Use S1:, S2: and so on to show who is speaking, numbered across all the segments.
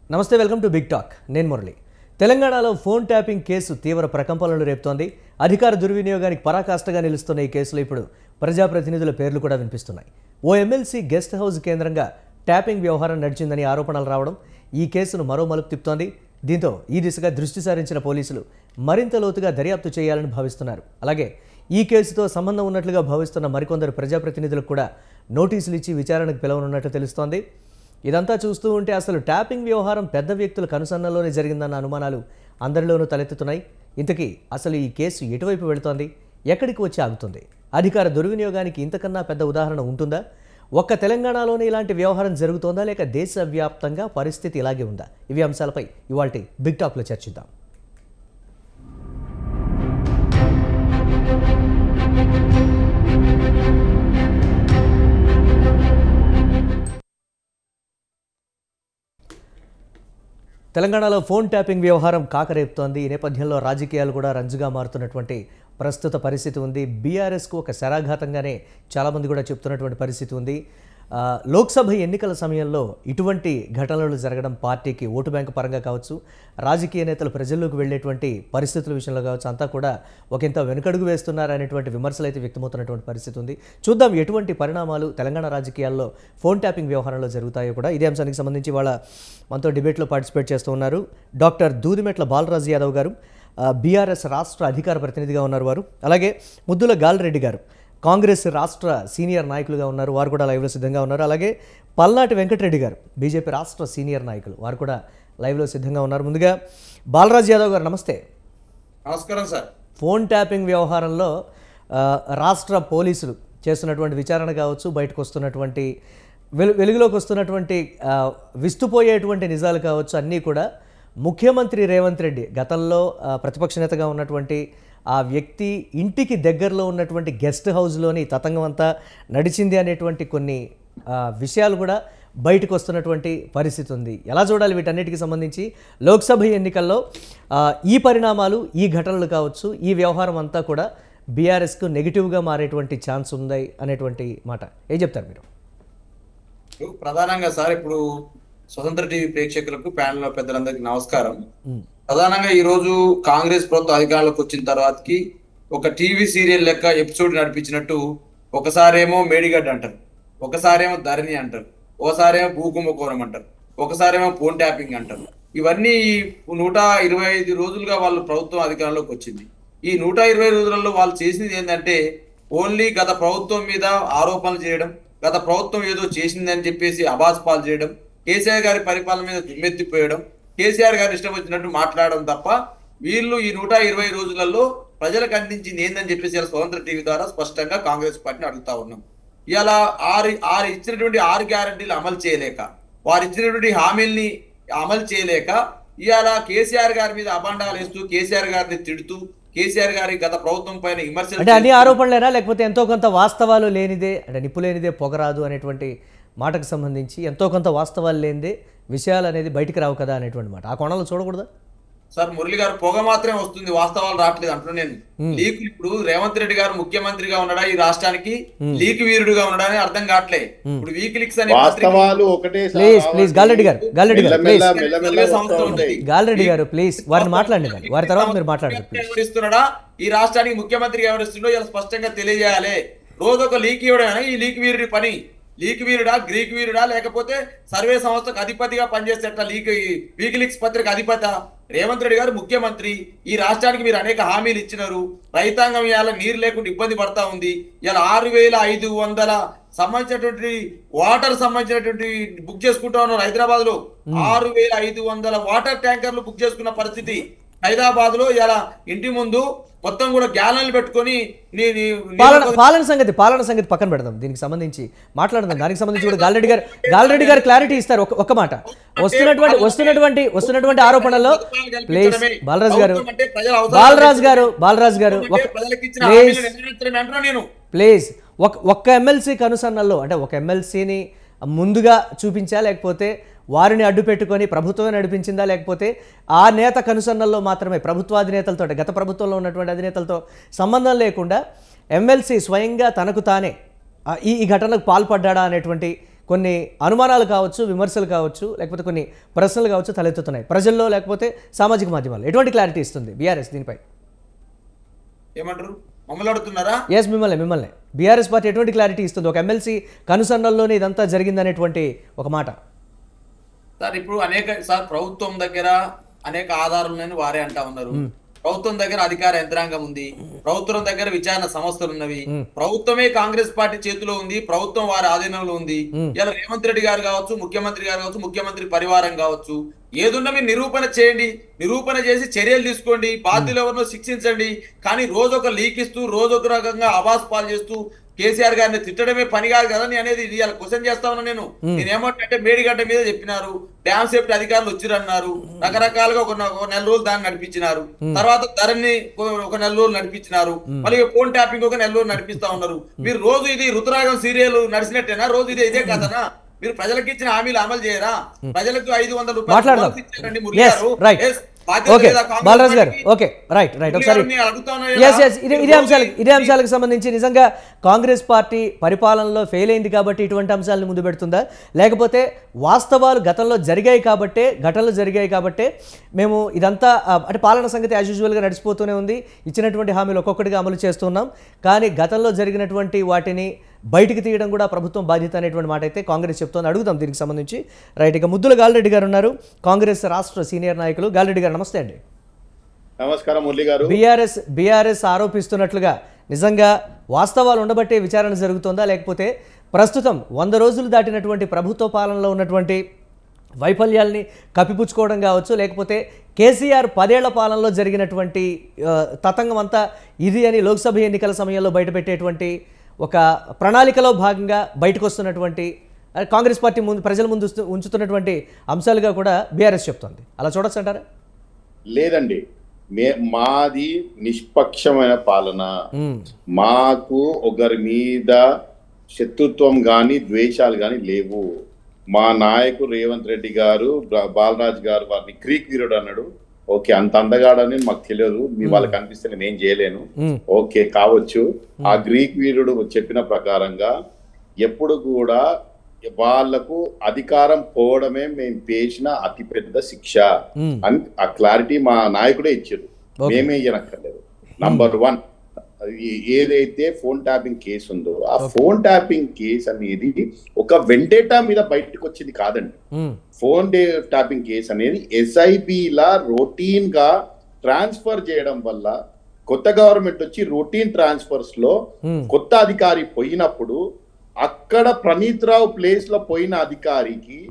S1: నమస్తే welcome to big talk నేను మురళి తెలంగాణలో ఫోన్ ట్యాపింగ్ కేసు తీవ్ర ప్రకంపనలు రేపుతోంది అధికార దుర్వినియోగానికి పరాకాష్ఠగా నిలుస్తున్న ఈ కేసులో ఇప్పుడు ప్రజాప్రతినిధుల పేర్లు కూడా వినిపిస్తున్నాయి ఓ ఎమ్మెల్సీ గెస్ట్ హౌస్ కేంద్రంగా ట్యాపింగ్ వ్యవహారం నడిచిందని ఆరోపణలు రావడం ఈ కేసును మరో మలుపు తిప్పుతోంది దీంతో ఈ దిశగా దృష్టి సారించిన పోలీసులు మరింత లోతుగా దర్యాప్తు చేయాలని భావిస్తున్నారు అలాగే ఈ కేసుతో సంబంధం ఉన్నట్లుగా భావిస్తున్న మరికొందరు ప్రజాప్రతినిధులకు కూడా నోటీసులు ఇచ్చి విచారణకు పిలవనున్నట్లు తెలుస్తోంది ఇదంతా చూస్తూ ఉంటే అసలు ట్యాపింగ్ వ్యవహారం పెద్ద వ్యక్తుల కనుసన్నల్లోనే జరిగిందన్న అనుమానాలు అందరిలోనూ తలెత్తుతున్నాయి ఇంతకీ అసలు ఈ కేసు ఎటువైపు వెళుతోంది ఎక్కడికి వచ్చి ఆగుతుంది అధికార దుర్వినియోగానికి ఇంతకన్నా పెద్ద ఉదాహరణ ఉంటుందా ఒక్క తెలంగాణలోనే ఇలాంటి వ్యవహారం జరుగుతోందా లేక దేశవ్యాప్తంగా పరిస్థితి ఇలాగే ఉందా ఇవి అంశాలపై ఇవాళ బిగ్ టాక్లో చర్చిద్దాం తెలంగాణలో ఫోన్ ట్యాపింగ్ వ్యవహారం కాకరేపుతోంది ఈ నేపథ్యంలో రాజకీయాలు కూడా రంజుగా మారుతున్నటువంటి ప్రస్తుత పరిస్థితి ఉంది బీఆర్ఎస్కు ఒక శరాఘాతంగానే చాలామంది కూడా చెప్తున్నటువంటి పరిస్థితి ఉంది ఆ, లోక్సభ ఎన్నికల సమయంలో ఇటువంటి ఘటనలు జరగడం పార్టీకి ఓటు బ్యాంకు పరంగా కావచ్చు రాజకీయ నేతలు ప్రజల్లోకి వెళ్ళేటువంటి పరిస్థితుల విషయంలో కావచ్చు అంతా కూడా ఒకంత వెనుకడుగు వేస్తున్నారనేటువంటి విమర్శలు అయితే వ్యక్తమవుతున్నటువంటి పరిస్థితి ఉంది చూద్దాం ఎటువంటి పరిణామాలు తెలంగాణ రాజకీయాల్లో ఫోన్ ట్యాపింగ్ వ్యవహారంలో జరుగుతాయో కూడా ఇదే అంశానికి సంబంధించి వాళ్ళ మనతో డిబేట్లో పార్టిసిపేట్ చేస్తూ ఉన్నారు డాక్టర్ దూదిమెట్ల బాలరాజు యాదవ్ గారు బీఆర్ఎస్ రాష్ట్ర అధికార ప్రతినిధిగా ఉన్నారు వారు అలాగే ముద్దుల గాల్రెడ్డి గారు కాంగ్రెస్ రాష్ట్ర సీనియర్ నాయకులుగా ఉన్నారు వారు కూడా లైవ్లో సిద్ధంగా ఉన్నారు అలాగే పల్నాటి వెంకటరెడ్డి గారు బీజేపీ రాష్ట్ర సీనియర్ నాయకులు వారు కూడా లైవ్లో సిద్ధంగా ఉన్నారు ముందుగా బాలరాజు యాదవ్ గారు నమస్తే
S2: నమస్కారం సార్
S1: ఫోన్ ట్యాపింగ్ వ్యవహారంలో ఆ, రాష్ట్ర పోలీసులు చేస్తున్నటువంటి విచారణ కావచ్చు బయటకు వస్తున్నటువంటి వెలు వెలుగులోకి వస్తున్నటువంటి ఆ, విస్తుపోయేటువంటి నిజాలు కావచ్చు అన్నీ కూడా ముఖ్యమంత్రి రేవంత్ రెడ్డి గతంలో ఆ, ప్రతిపక్ష నేతగా ఉన్నటువంటి ఆ వ్యక్తి ఇంటికి దగ్గరలో ఉన్నటువంటి గెస్ట్ హౌస్లోని తతంగం అంతా నడిచింది అనేటువంటి కొన్ని ఆ, విషయాలు కూడా బయటకు వస్తున్నటువంటి పరిస్థితి ఉంది ఎలా చూడాలి వీటన్నిటికి సంబంధించి లోక్సభ ఎన్నికల్లో ఆ, ఈ పరిణామాలు ఈ ఘటనలు కావచ్చు ఈ వ్యవహారం అంతా కూడా బీఆర్ఎస్కు నెగిటివ్గా మారేటువంటి ఛాన్స్ ఉంది అనేటువంటి మాట ఏం చెప్తారు మీరు
S2: ప్రధానంగా సార్ ఇప్పుడు స్వతంత్ర టీవీ ప్రేక్షకులకు ప్యానల్ పెద్దలందరికీ నమస్కారం
S1: ఉమ్,
S2: ప్రధానంగా ఈ రోజు కాంగ్రెస్ ప్రభుత్వం అధికారంలోకి వచ్చిన తర్వాతకి ఒక టీవీ సీరియల్ లెక్క ఎపిసోడ్ నడిపించినట్టు ఒకసారేమో మేడిగడ్డ అంటారు ఒకసారేమో ధరణి అంటారు ఒకసారేమో భూకుంభకోణం అంటారు ఒకసారేమో ఫోన్ ట్యాపింగ్ అంటారు ఇవన్నీ నూట ఇరవై ఐదు రోజులుగా వాళ్ళు ప్రభుత్వం అధికారంలోకి వచ్చింది ఈ నూట ఇరవై రోజులలో వాళ్ళు చేసింది ఏంటంటే ఓన్లీ గత ప్రభుత్వం మీద ఆరోపణలు చేయడం గత ప్రభుత్వం ఏదో చేసిందని చెప్పేసి అబాస్ పాలు చేయడం కేసీఆర్ గారి పరిపాలన మీద దుమ్మెత్తిపోయడం కేసీఆర్ గారు ఇష్టం వచ్చినట్టు మాట్లాడడం తప్ప వీళ్ళు ఈ నూట ఇరవై రోజులలో ప్రజలకు అందించింది ఏందని చెప్పేసి ఇలా స్వతంత్ర టీవీ ద్వారా స్పష్టంగా కాంగ్రెస్ పార్టీని అడుగుతా ఉన్నాం ఇలా ఆరు ఆరు ఇచ్చినటువంటి ఆరు గ్యారంటీలు అమలు చేయలేక వారు ఇచ్చినటువంటి హామీల్ని అమలు చేయలేక ఇవాళ కేసీఆర్ గారి మీద అబండాలు వేస్తూ కేసీఆర్ గారిని తిడుతూ కేసీఆర్ గారి గత ప్రభుత్వం పైన విమర్శలు
S1: అంటే అన్ని ఆరోపణలేనా లేకపోతే ఎంతో కొంత వాస్తవాలు లేనిదే అంటే నిప్పు లేనిదే పొగరాదు అనేటువంటి మాటకు సంబంధించి ఎంతో కొంత వాస్తవాలు లేనిదే విషయాలు అనేది బయటికి రావు కదా అనేటువంటి మాట ఆ కోణంలో చూడకూడదా
S2: సార్ మురళి గారు పొగ మాత్రమే వస్తుంది వాస్తవాలు రావట్లేదు అంటున్నా నేను లీక్ ఇప్పుడు రేవంత్ రెడ్డి గారు ముఖ్యమంత్రిగా ఉన్నాడా ఈ రాష్ట్రానికి లీక్ వీరుడుగా ఉన్నాడా అని అర్థం కావట్లేదు ఇప్పుడు వీక్లిక్స్ అనే పత్రిక
S3: వాస్తవాలు ఒకటే సార్
S1: ప్లీజ్ ప్లీజ్ గాల్రెడ్డి గారు గాల్రెడ్డి గారు ప్లీజ్
S3: మెల్లమెల్ల మెల్లమెల్ల
S2: సర్వే
S3: వస్తూ
S2: సంస్థ
S3: ఉంటాయి
S2: ఉంది.
S1: గాల్రెడ్డి గారు ప్లీజ్ వారిని మాట్లాడండి వారి తర్వాత మీరు మాట్లాడదు ప్లీజ్
S2: ఎవరిస్తున్నాడా ఈ రాష్ట్రానికి ముఖ్యమంత్రి ఎవరిస్తుండో ఇలా స్పష్టంగా తెలియజేయాలి రోజు ఒక లీక్ ఇవ్వడమేనా ఈ లీక్ వీరుడి పని లీక్ వీరుడా గ్రీక్ వీరుడా లేకపోతే సర్వే సంస్థకు అధిపతిగా పనిచేసేట లీక్ వీక్లిక్స్ పత్రిక అధిపత రేవంత్ రెడ్డి గారు ముఖ్యమంత్రి ఈ రాష్ట్రానికి మీరు అనేక హామీలు ఇచ్చినారు రైతాంగం ఇవాళ నీరు లేకుండా ఇబ్బంది పడతా ఉంది ఇలా ఆరు వేల ఐదు వందల సంబంధించినటువంటి వాటర్ సంబంధించినటువంటి బుక్ చేసుకుంటా ఉన్నారు హైదరాబాద్ లో ఆరు వేల ఐదు వందల వాటర్ ట్యాంకర్లు బుక్ చేసుకున్న పరిస్థితి హైదరాబాద్ లో ఇలా ఇంటి ముందు మొత్తం కూడా గ్యాలన్లు పెట్టుకొని నీ నీ-
S1: పాలన పాలన సంగతి పాలన సంగతి పక్కన పెడదాం దీనికి సంబంధించి మాట్లాడదాం దానికి సంబంధించి కూడా గాల్రెడ్డి గారు గాల్రెడ్డి గారు క్లారిటీ ఇస్తారు ఒక ఒక మాట వస్తున్నటువంటి వస్తున్నటువంటి వస్తున్నటువంటి ఆరోపణల్లో ప్లీజ్ బాలరాజు గారు
S2: అంటే ప్రజల అవసరాలు
S1: బాలరాజు గారు బాలరాజు గారు
S2: అంటే
S1: ఒక
S2: ప్రజలకు ఇచ్చిన
S1: ప్లీజ్
S2: హామీలు నెరవేర్చలేని అంటున్నా నేను
S1: ప్లీజ్ ఒక ఒక్క ఎమ్మెల్సీ కనుసన్నల్లో అంటే ఒక ఎమ్మెల్సీని ముందుగా చూపించా లేకపోతే వారిని అడ్డు పెట్టుకొని ప్రభుత్వమే నడిపించిందా లేకపోతే ఆ నేత కనుసన్నల్లో మాత్రమే ప్రభుత్వాధినేతలతో అంటే గత ప్రభుత్వంలో ఉన్నటువంటి అధినేతలతో సంబంధం లేకుండా ఎమ్మెల్సీ స్వయంగా తనకు తానే ఆ, ఈ ఈ ఘటనకు పాల్పడ్డా అనేటువంటి కొన్ని అనుమానాలు కావచ్చు విమర్శలు కావచ్చు లేకపోతే కొన్ని ప్రశ్నలు కావచ్చు తలెత్తుతున్నాయి ప్రజల్లో లేకపోతే సామాజిక మాధ్యమాల్లో ఎటువంటి క్లారిటీ ఇస్తుంది బీఆర్ఎస్ దీనిపై
S2: ఏమంటారు మమ్మల్ని అడుగుతున్నారా
S1: ఎస్ మిమ్మల్ని మిమ్మల్ని బీఆర్ఎస్ పార్టీ ఎటువంటి క్లారిటీ ఇస్తుంది ఒక ఎమ్మెల్సీ కనుసన్నల్లోనే ఇదంతా జరిగిందనేటువంటి ఒక మాట
S2: సార్ ఇప్పుడు అనేక సార్ ప్రభుత్వం దగ్గర అనేక ఆధారాలు ఉన్నాయని వారే అంటా ఉన్నారు ప్రభుత్వం దగ్గర అధికార యంత్రాంగం ఉంది ప్రభుత్వం దగ్గర విచారణ సంస్థలు ఉన్నవి ప్రభుత్వమే కాంగ్రెస్ పార్టీ చేతిలో ఉంది ప్రభుత్వం వారి ఆధీనంలో ఉంది ఇలా రేవంత్ రెడ్డి గారు కావచ్చు ముఖ్యమంత్రి గారు కావచ్చు ముఖ్యమంత్రి పరివారం కావచ్చు ఏదున్నా మీరు నిరూపణ చేయండి నిరూపణ చేసి చర్యలు తీసుకోండి బాధ్యులు ఎవరినో శిక్షించండి కానీ రోజు ఒక లీక్ ఇస్తూ రోజు ఒక రకంగా అబాస్ పాలు చేస్తూ కేసీఆర్ గారిని తిట్టడమే పని కాదు కదా నేను అనేది ఇది ఇలా క్వశ్చన్ చేస్తా ఉన్నా నేను నేను ఏమంటే మేడిగడ్డ మీద చెప్పినారు డ్యామ్ సేఫ్టీ అధికారులు వచ్చిరన్నారు రకరకాలుగా ఒక ఒక నెల రోజులు దాన్ని నడిపించినారు తర్వాత ధరని ఒక నెల రోజులు నడిపించినారు మళ్ళీ ఫోన్ ట్యాపింగ్ ఒక నెల రోజులు నడిపిస్తా ఉన్నారు మీరు రోజు ఇది రుతురాగం సీరియల్ నడిచినట్టేనా రోజు ఇది ఇదే కదనా మీరు ప్రజలకు ఇచ్చిన హామీలు అమలు చేయరా ప్రజలకు ఐదు వందల రూపాయలు
S1: మాట్లాడదాం
S2: బోనస్ ఇచ్చారండి Murali
S1: yes
S2: garu.
S1: Right
S2: Yes, బాధ్యత
S1: ఓకే
S2: లేదా కాంగ్రెస్
S1: బాలరాజు గారు
S2: పార్టీకి?
S1: ఓకే రైట్ రైట్
S2: మురళి
S1: ఒకసారి
S2: గారు, నేను అడుగుతా ఉన్నా
S1: ఎస్
S2: కదా,
S1: ఎస్ ఇదే
S2: మీరు
S1: ఇదే
S2: రోజు
S1: అంశాలకు ఇదే
S2: ఈ-
S1: అంశాలకు సంబంధించి నిజంగా కాంగ్రెస్ పార్టీ పరిపాలనలో ఫెయిల్ అయింది కాబట్టి ఇటువంటి అంశాలను ముందు పెడుతుందా లేకపోతే వాస్తవాలు గతంలో జరిగాయి కాబట్టే ఘటనలు జరిగాయి కాబట్టే మేము ఇదంతా ఆ, అంటే పాలన సంగతి యాజ్ యూజువల్గా నడిచిపోతూనే ఉంది ఇచ్చినటువంటి హామీలు ఒక్కొక్కటిగా అమలు చేస్తున్నాం కానీ గతంలో జరిగినటువంటి వాటిని బయటికి తీయడం కూడా ప్రభుత్వం బాధ్యత అనేటువంటి మాట అయితే కాంగ్రెస్ చెప్తోంది అడుగుదాం దీనికి సంబంధించి రైట్ ఇక ముద్దుల గాలిరెడ్డి గారు ఉన్నారు కాంగ్రెస్ రాష్ట్ర సీనియర్ నాయకులు గాలిరెడ్డి గారు నమస్తే అండి
S3: నమస్కారం మురళి గారు
S1: బీఆర్ఎస్ బీఆర్ఎస్ ఆరోపిస్తున్నట్లుగా నిజంగా వాస్తవాలు ఉండబట్టే విచారణ జరుగుతోందా లేకపోతే ప్రస్తుతం వంద రోజులు దాటినటువంటి ప్రభుత్వ పాలనలో ఉన్నటువంటి వైఫల్యాల్ని కప్పిపుచ్చుకోవడం కావచ్చు లేకపోతే కేసీఆర్ పదేళ్ల పాలనలో జరిగినటువంటి ఆ, తతంగం అంతా ఇది అని లోక్సభ ఎన్నికల సమయంలో బయటపెట్టేటువంటి ఒక ప్రణాళికలో భాగంగా బయటకు వస్తున్నటువంటి ఆ, కాంగ్రెస్ పార్టీ ముందు ప్రజల ముందు ఉంచు- ఉంచుతున్నటువంటి అంశాలుగా కూడా బీఆర్ఎస్ చెప్తోంది అలా చూడొచ్చు అంటారా
S3: లేదండి మే మాది నిష్పక్షమైన పాలన మాకు ఒకరి మీద శత్రుత్వం గాని ద్వేషాలు గాని లేవు మా నాయకుడు రేవంత్ రెడ్డి గారు బా- బాలరాజ్ గారు వారిని క్రీక్ వీరుడు అన్నాడు ఓకే అంత అందగాడని మాకు తెలియదు మీ వాళ్ళకి అనిపిస్తే నేను ఏం చేయలేను
S1: మ్మ్.
S3: ఓకే కావచ్చు ఆ గ్రీక్ వీరుడు చెప్పిన ప్రకారంగా ఎప్పుడు కూడా వాళ్లకు అధికారం పోవడమే మేము పేసిన అతిపెద్ద శిక్ష
S1: మ్మ్.
S3: అని ఆ క్లారిటీ మా నాయకుడే ఇచ్చారు
S1: Okay.
S3: మేమే ఇయ్యనక్కర్లేదు నంబర్ వన్ ఏదైతే ఫోన్ ట్యాపింగ్ కేసు ఉందో ఆ ఫోన్ ట్యాపింగ్ కేసు అనేది ఒక వెండేటా మీద బయటకు వచ్చింది కాదండి
S1: మ్మ్.
S3: ఫోన్ డే ట్యాపింగ్ కేసు అనేది ఎస్ఐబిలా రొటీన్ గా ట్రాన్స్ఫర్ చేయడం వల్ల కొత్త గవర్నమెంట్ వచ్చి రొటీన్ ట్రాన్స్ఫర్స్ లో
S1: మ్మ్.
S3: కొత్త అధికారి పోయినప్పుడు అక్కడ ప్రణీత్ రావు ప్లేస్ లో పోయిన అధికారికి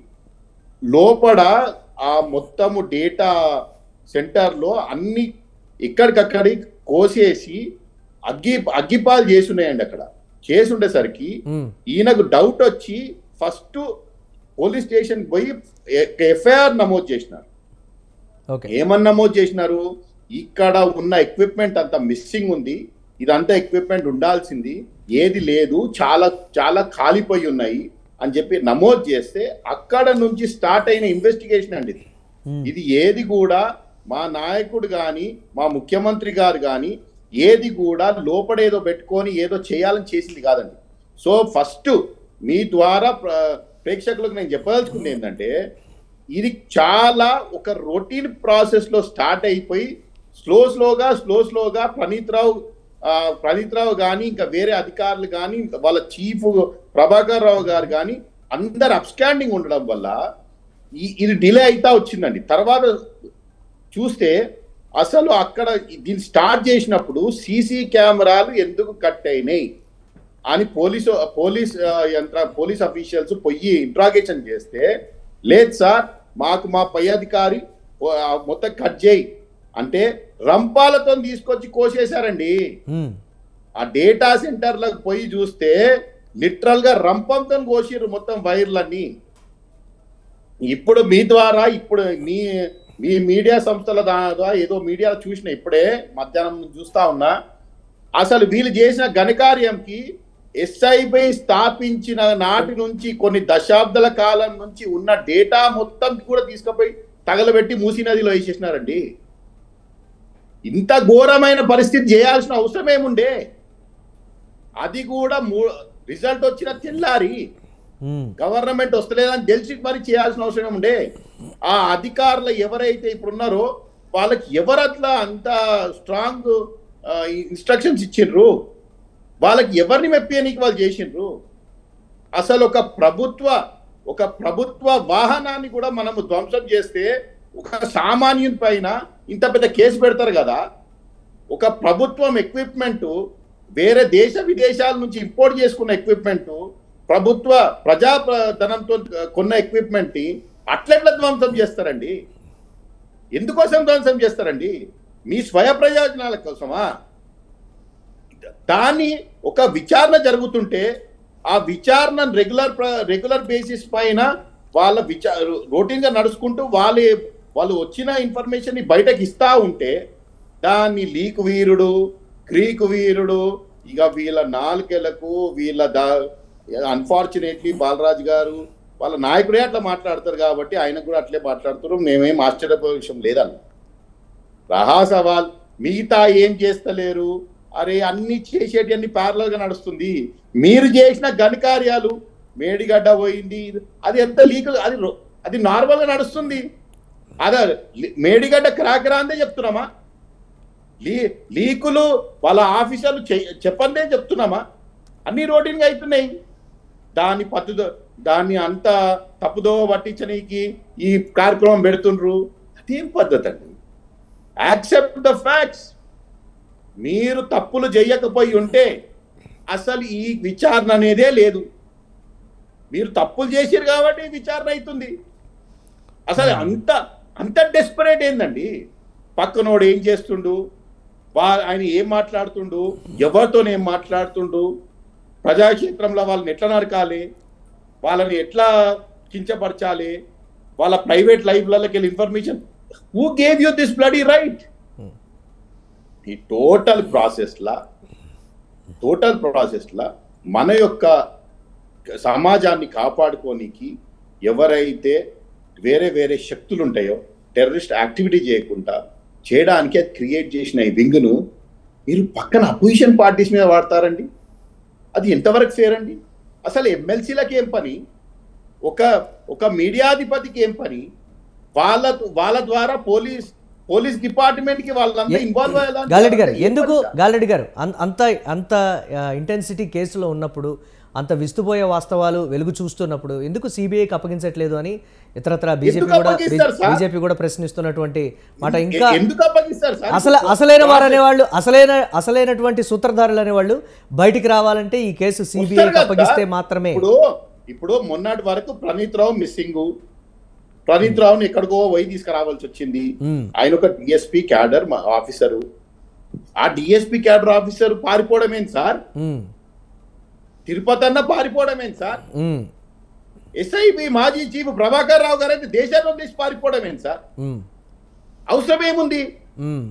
S3: లోపల ఆ మొత్తము డేటా సెంటర్ లో అన్ని ఇక్కడికక్కడి కోసేసి అగ్గి అగ్గిపాలు చేసున్నాయండి అక్కడ చేసి ఉండేసరికి
S1: మ్మ్.
S3: ఈయనకు డౌట్ వచ్చి ఫస్ట్ పోలీస్ స్టేషన్ పోయి ఎఫ్ఐఆర్ నమోదు చేసినారు
S1: ఓకే
S3: ఏమని నమోదు చేసినారు ఇక్కడ ఉన్న ఎక్విప్మెంట్ అంతా మిస్సింగ్ ఉంది ఇదంతా ఎక్విప్మెంట్ ఉండాల్సింది ఏది లేదు చాలా చాలా కాలిపోయి ఉన్నాయి అని చెప్పి నమోదు చేస్తే అక్కడ నుంచి స్టార్ట్ అయిన ఇన్వెస్టిగేషన్ అండి ఇది
S1: మ్మ్.
S3: ఇది ఏది కూడా మా నాయకుడు గాని మా ముఖ్యమంత్రి గారు గాని ఏది కూడా లోపడేదో పెట్టుకొని ఏదో చేయాలని చేసింది కాదండి సో ఫస్ట్ మీ ద్వారా ప్ర- ప్రేక్షకులకు నేను చెప్పదలుచుకుంది ఏంటంటే ఇది చాలా ఒక రొటీన్ ప్రాసెస్ లో స్టార్ట్ అయిపోయి స్లో స్లోగా స్లో స్లోగా ప్రణీత్ రావు ఆ, ప్రణీత్ రావు కానీ ఇంకా వేరే అధికారులు కానీ వాళ్ళ చీఫ్ ప్రభాకర్ రావు గారు కానీ అందరు అప్స్టాండింగ్ ఉండడం వల్ల ఈ- ఇది డిలే అయితా వచ్చిందండి తర్వాత చూస్తే అసలు అక్కడ దీన్ని స్టార్ట్ చేసినప్పుడు సీసీ కెమెరాలు ఎందుకు కట్ అయినాయి అని పోలీసు పోలీస్ ఆ, యంత్ర పోలీస్ అఫీషియల్స్ పోయి ఇంట్రాగేషన్ చేస్తే లేదు సార్ మాకు మా పై అధికారి ఓ, ఆ, మొత్తం కట్ చేయి అంటే రంపాలతో తీసుకొచ్చి కోసేశారండి
S1: మ్మ్.
S3: ఆ డేటా సెంటర్లకు పోయి చూస్తే లిటరల్ గా రంపంతో కోసిర్రు మొత్తం వైర్లన్నీ ఇప్పుడు మీ ద్వారా ఇప్పుడు మీ మీ మీడియా సంస్థల ద్వారా ఏదో మీడియా చూసిన ఇప్పుడే మధ్యాహ్నం చూస్తా ఉన్నా అసలు వీళ్ళు చేసిన ఘనకార్యంకి ఎస్ఐబి స్థాపించిన నాటి నుంచి కొన్ని దశాబ్దాల కాలం నుంచి ఉన్న డేటా మొత్తం కూడా తీసుకుపోయి తగలబెట్టి మూసీ నదిలో వేసేసినారండి ఇంత ఘోరమైన పరిస్థితి చేయాల్సిన అవసరం ఏముండే అది కూడా మూ రిజల్ట్ వచ్చిన తెల్లారి
S1: ఉమ్,
S3: గవర్నమెంట్ వస్తలేదని తెలిసి మరి చేయాల్సిన అవసరం ఉండే ఆ అధికారులు ఎవరైతే ఇప్పుడు ఉన్నారో వాళ్ళకి ఎవరు అట్లా అంత స్ట్రాంగ్ ఇన్స్ట్రక్షన్స్ ఇచ్చిండ్రు వాళ్ళకి ఎవరిని మెప్పియనికి వాళ్ళు చేసిండ్రు అసలు ఒక ప్రభుత్వ ఒక ప్రభుత్వ వాహనాన్ని కూడా మనము ధ్వంసం చేస్తే ఒక సామాన్యుని పైన ఇంత పెద్ద కేసు పెడతారు కదా ఒక ప్రభుత్వం ఎక్విప్మెంట్ వేరే దేశ విదేశాల నుంచి ఇంపోర్ట్ చేసుకున్న ఎక్విప్మెంట్ ప్రభుత్వ ప్రజా ప్ర- ధనంతో కొన్న ఎక్విప్మెంట్ ని అట్లెట్లా ధ్వంసం చేస్తారండి ఎందుకోసం ధ్వంసం చేస్తారండి మీ స్వయ ప్రయోజనాల కోసమా దాన్ని ఒక విచారణ జరుగుతుంటే ఆ విచారణ రెగ్యులర్ రెగ్యులర్ బేసిస్ పైన వాళ్ళ విచార రొటీన్ గా నడుచుకుంటూ వాళ్ళు వాళ్ళు వచ్చిన ఇన్ఫర్మేషన్ ని బయటకు ఇస్తా ఉంటే దాన్ని లీక్ వీరుడు క్రీక్ వీరుడు ఇక వీళ్ళ నాలుకెలకు వీళ్ళ దా అన్ఫార్చునేట్లీ బాలరాజు గారు వాళ్ళ నాయకుడే అట్లా మాట్లాడతారు కాబట్టి ఆయన కూడా అట్లే మాట్లాడుతారు మేమేం ఆశ్చర్యపోయే విషయం లేదన్న రహా సవాల్ మిగతా ఏం చేస్తలేరు అరే అన్ని చేసేటి అన్ని ప్యారలల్ గా నడుస్తుంది మీరు చేసిన ఘనకార్యాలు మేడిగడ్డ పోయింది అది ఎంత లీక్ అది రో- అది నార్మల్ గా నడుస్తుంది అదే లీ- మేడిగడ్డ క్రాక్ రాందే చెప్తున్నామా లీ లీకులు వాళ్ళ ఆఫీసర్లు చె- చెప్పందే చెప్తున్నామా అన్ని రోటీన్గా అవుతున్నాయి దాని పట్టుదో దాన్ని అంత తప్పుదో పట్టించనీకి ఈ కార్యక్రమం పెడుతుండ్రు అదేం పద్ధతి అండి యాక్సెప్ట్ ద ఫ్యాక్ట్స్ మీరు తప్పులు చేయకపోయి ఉంటే అసలు ఈ విచారణ అనేదే లేదు మీరు తప్పులు చేసిరు కాబట్టి ఈ విచారణ అవుతుంది అసలు అంత అంత డెస్పరేట్ ఏందండి పక్కనోడు ఏం చేస్తుండు వా ఆయన ఏం మాట్లాడుతుండు ఎవరితో ఏం మాట్లాడుతుండు ప్రజాక్షేత్రంలో వాళ్ళని ఎట్లా నరకాలి వాళ్ళని ఎట్లా కించపరచాలి వాళ్ళ ప్రైవేట్ లైఫ్లకి వెళ్ళి information who gave you this bloody right ఈ టోటల్ ప్రాసెస్లా టోటల్ ప్రాసెస్లా మన యొక్క సమాజాన్ని కాపాడుకోనికి ఎవరైతే వేరే వేరే శక్తులు ఉంటాయో టెర్రరిస్ట్ యాక్టివిటీ చేయకుండా చేయడానికి అది క్రియేట్ చేసిన ఈ వింగ్ను మీరు పక్కన అపోజిషన్ పార్టీస్ మీద వాడతారండి అది ఎంతవరకు ఫేర్ అండి అసలు ఎమ్మెల్సీలకు ఏం పని ఒక ఒక మీడియాధిపతికి ఏం పని వాళ్ళ వాళ్ళ ద్వారా పోలీస్ పోలీస్ డిపార్ట్మెంట్ కి వాళ్ళంతా ఇన్వాల్వ్ అయ్యేలా
S1: గాలిరెడ్డి గారు ఎందుకు గాలిరెడ్డి గారు అన్- అంత అంత ఇంటెన్సిటీ కేసులో ఉన్నప్పుడు అంత విస్తుపోయే వాస్తవాలు వెలుగు చూస్తున్నప్పుడు ఎందుకు సిబిఐకి అప్పగించట్లేదు అని ఇతరత్ర బీజేపీ
S3: ఎందుకు
S1: కూడా
S3: అప్పగిస్తారు సార్?
S1: బీజేపీ కూడా ప్రశ్నిస్తున్నటువంటి మాట ఇంకా
S3: ఎందుకు అప్పగిస్తారు సార్
S1: అసలు అసలైన వారు అనేవాళ్ళు అసలైన అసలైనటువంటి సూత్రధారులు అనేవాళ్ళు బయటికి రావాలంటే ఈ కేసు
S3: వస్తారు
S1: సిబిఐకి
S3: కదా
S1: అప్పగిస్తే
S3: సార్.
S1: మాత్రమే
S3: ఇప్పుడు ఇప్పుడు మొన్నటి వరకు ప్రణీత్ రావు మిస్సింగ్ ప్రణీత్ రావుని ఎక్కడికో పోయి తీసుకురావాల్సి వచ్చింది
S1: మ్మ్.
S3: ఆయన ఒక డిఎస్పీ క్యాడర్ ఆఫీసరు ఆ డిఎస్పీ క్యాడర్ ఆఫీసర్ పారిపోవడం ఏంటి సార్
S1: ఉమ్,
S3: తిరుపతి అన్న పారిపోవడం ఏంటి సార్
S1: ఉమ్,
S3: ఎస్ఐబి మాజీ చీఫ్ ప్రభాకర్ రావు గారు అయితే దేశాన్ని వదిలేసి పారిపోవడం ఏంటి సార్
S1: ఉమ్,
S3: అవసరం ఏముంది
S1: ఉమ్,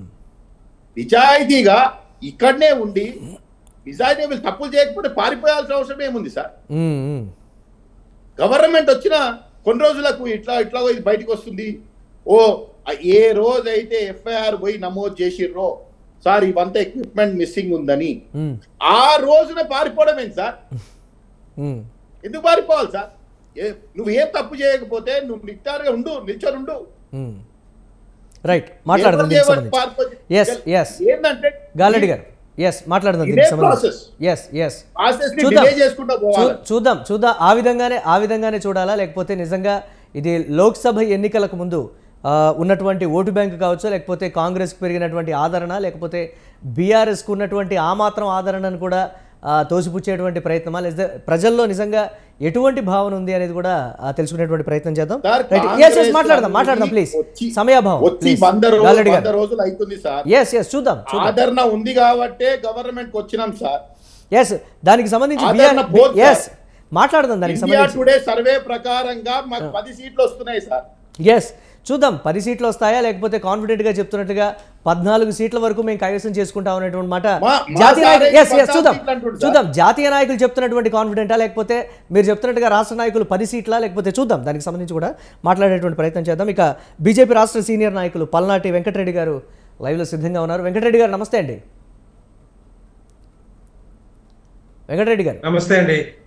S3: నిజాయితీగా ఇక్కడనే ఉండి నిజాయితీ వీళ్ళు తప్పులు చేయకపోతే పారిపోయాల్సిన అవసరం ఏముంది సార్
S1: ఉమ్, ఉమ్.
S3: గవర్నమెంట్ వచ్చిన కొన్ని రోజులకు ఇట్లా ఇట్లా ఇది బయటకు వస్తుంది ఓ ఏ రోజైతే ఎఫ్ఐఆర్ పోయి నమోదు చేసిర్రో సార్ ఇవంతా ఎక్విప్మెంట్ మిస్సింగ్ ఉందని
S1: ఉమ్,
S3: ఆ రోజున పారిపోవడం ఏంటి సార్
S1: ఉమ్.
S3: ఎందుకు పారిపోవాలి సార్ ఏ- నువ్వు ఏం తప్పు చేయకపోతే నువ్వు నిట్టారుగా ఉండు నిల్చొని ఉండు
S1: మ్మ్. రైట్ మాట్లాడదాం
S3: ఎవరు
S1: దీనికి
S3: చేయబట్టి
S1: సంబంధించి
S3: పారిపో-
S1: Yes, yes.
S3: ఏంటంటే
S1: గాలెడ్డి గారు ఎస్ మాట్లాడదాం
S3: ఇదే
S1: దీనికి సంబంధించి
S3: process.
S1: ఎస్ ఎస్
S3: ప్రాసెస్ ని
S1: చూద్దాం.
S3: డిలే చేసుకుంటా పోవాలి
S1: చూ- చూద్దాం చూద్దాం ఆ విధంగానే ఆ విధంగానే చూడాలా లేకపోతే నిజంగా ఇది లోక్సభ ఎన్నికలకు ముందు ఆ, ఉన్నటువంటి ఓటు బ్యాంకు కావచ్చు లేకపోతే కాంగ్రెస్కి పెరిగినటువంటి ఆదరణ లేకపోతే బీఆర్ఎస్కు ఉన్నటువంటి ఆ మాత్రం ఆదరణను కూడా ఆ, తోసిపుచ్చేటువంటి ప్రయత్నమా లేదా ప్రజల్లో నిజంగా ఎటువంటి భావన ఉంది అనేది కూడా ఆ, తెలుసుకునేటువంటి ప్రయత్నం చేద్దాం
S3: sir,
S1: right yes yes
S3: Congress
S1: మాట్లాడదాం మాట్లాడదాం ప్లీజ్
S3: వచ్చి-
S1: సమయాభావం
S3: వచ్చి వంద రోజులు
S1: గాలెడ్డి
S3: వంద
S1: గారు
S3: రోజులు అవుతుంది సార్
S1: ఎస్ ఎస్ చూద్దాం చూద్దాం
S3: ఆదరణ ఉంది కాబట్టే గవర్నమెంట్ కి వచ్చినాం సార్
S1: ఎస్ దానికి సంబంధించి
S3: ఆదరణ పోదు
S1: ఎస్ మాట్లాడదాం దానికి
S3: ఇండియా
S1: సంబంధించి
S3: టుడే సర్వే ప్రకారంగా మాకు పది సీట్లు వస్తున్నాయి సార్
S1: ఎస్ చూద్దాం పది సీట్లు వస్తాయా లేకపోతే కాన్ఫిడెంట్ గా చెప్తున్నట్టుగా పద్నాలుగు సీట్ల వరకు మేము కైవసం చేసుకుంటాం అనేటువంటి మాట
S3: మా- మా
S1: జాతీయ
S3: సారే
S1: నాయకులు ఎస్ ఎస్
S3: పద్నాలుగు
S1: చూద్దాం
S3: సీట్లు అంటుండు సార్.
S1: చూద్దాం జాతీయ నాయకులు చెప్తున్నటువంటి కాన్ఫిడెంటా లేకపోతే మీరు చెప్తున్నట్టుగా రాష్ట్ర నాయకులు పది సీట్లా లేకపోతే చూద్దాం దానికి సంబంధించి కూడా మాట్లాడేటువంటి ప్రయత్నం చేద్దాం ఇక బీజేపీ రాష్ట్ర సీనియర్ నాయకులు పల్నాటి వెంకటరెడ్డి గారు లైవ్లో సిద్ధంగా ఉన్నారు వెంకటరెడ్డి గారు నమస్తే అండి వెంకటరెడ్డి గారు
S4: నమస్తే అండి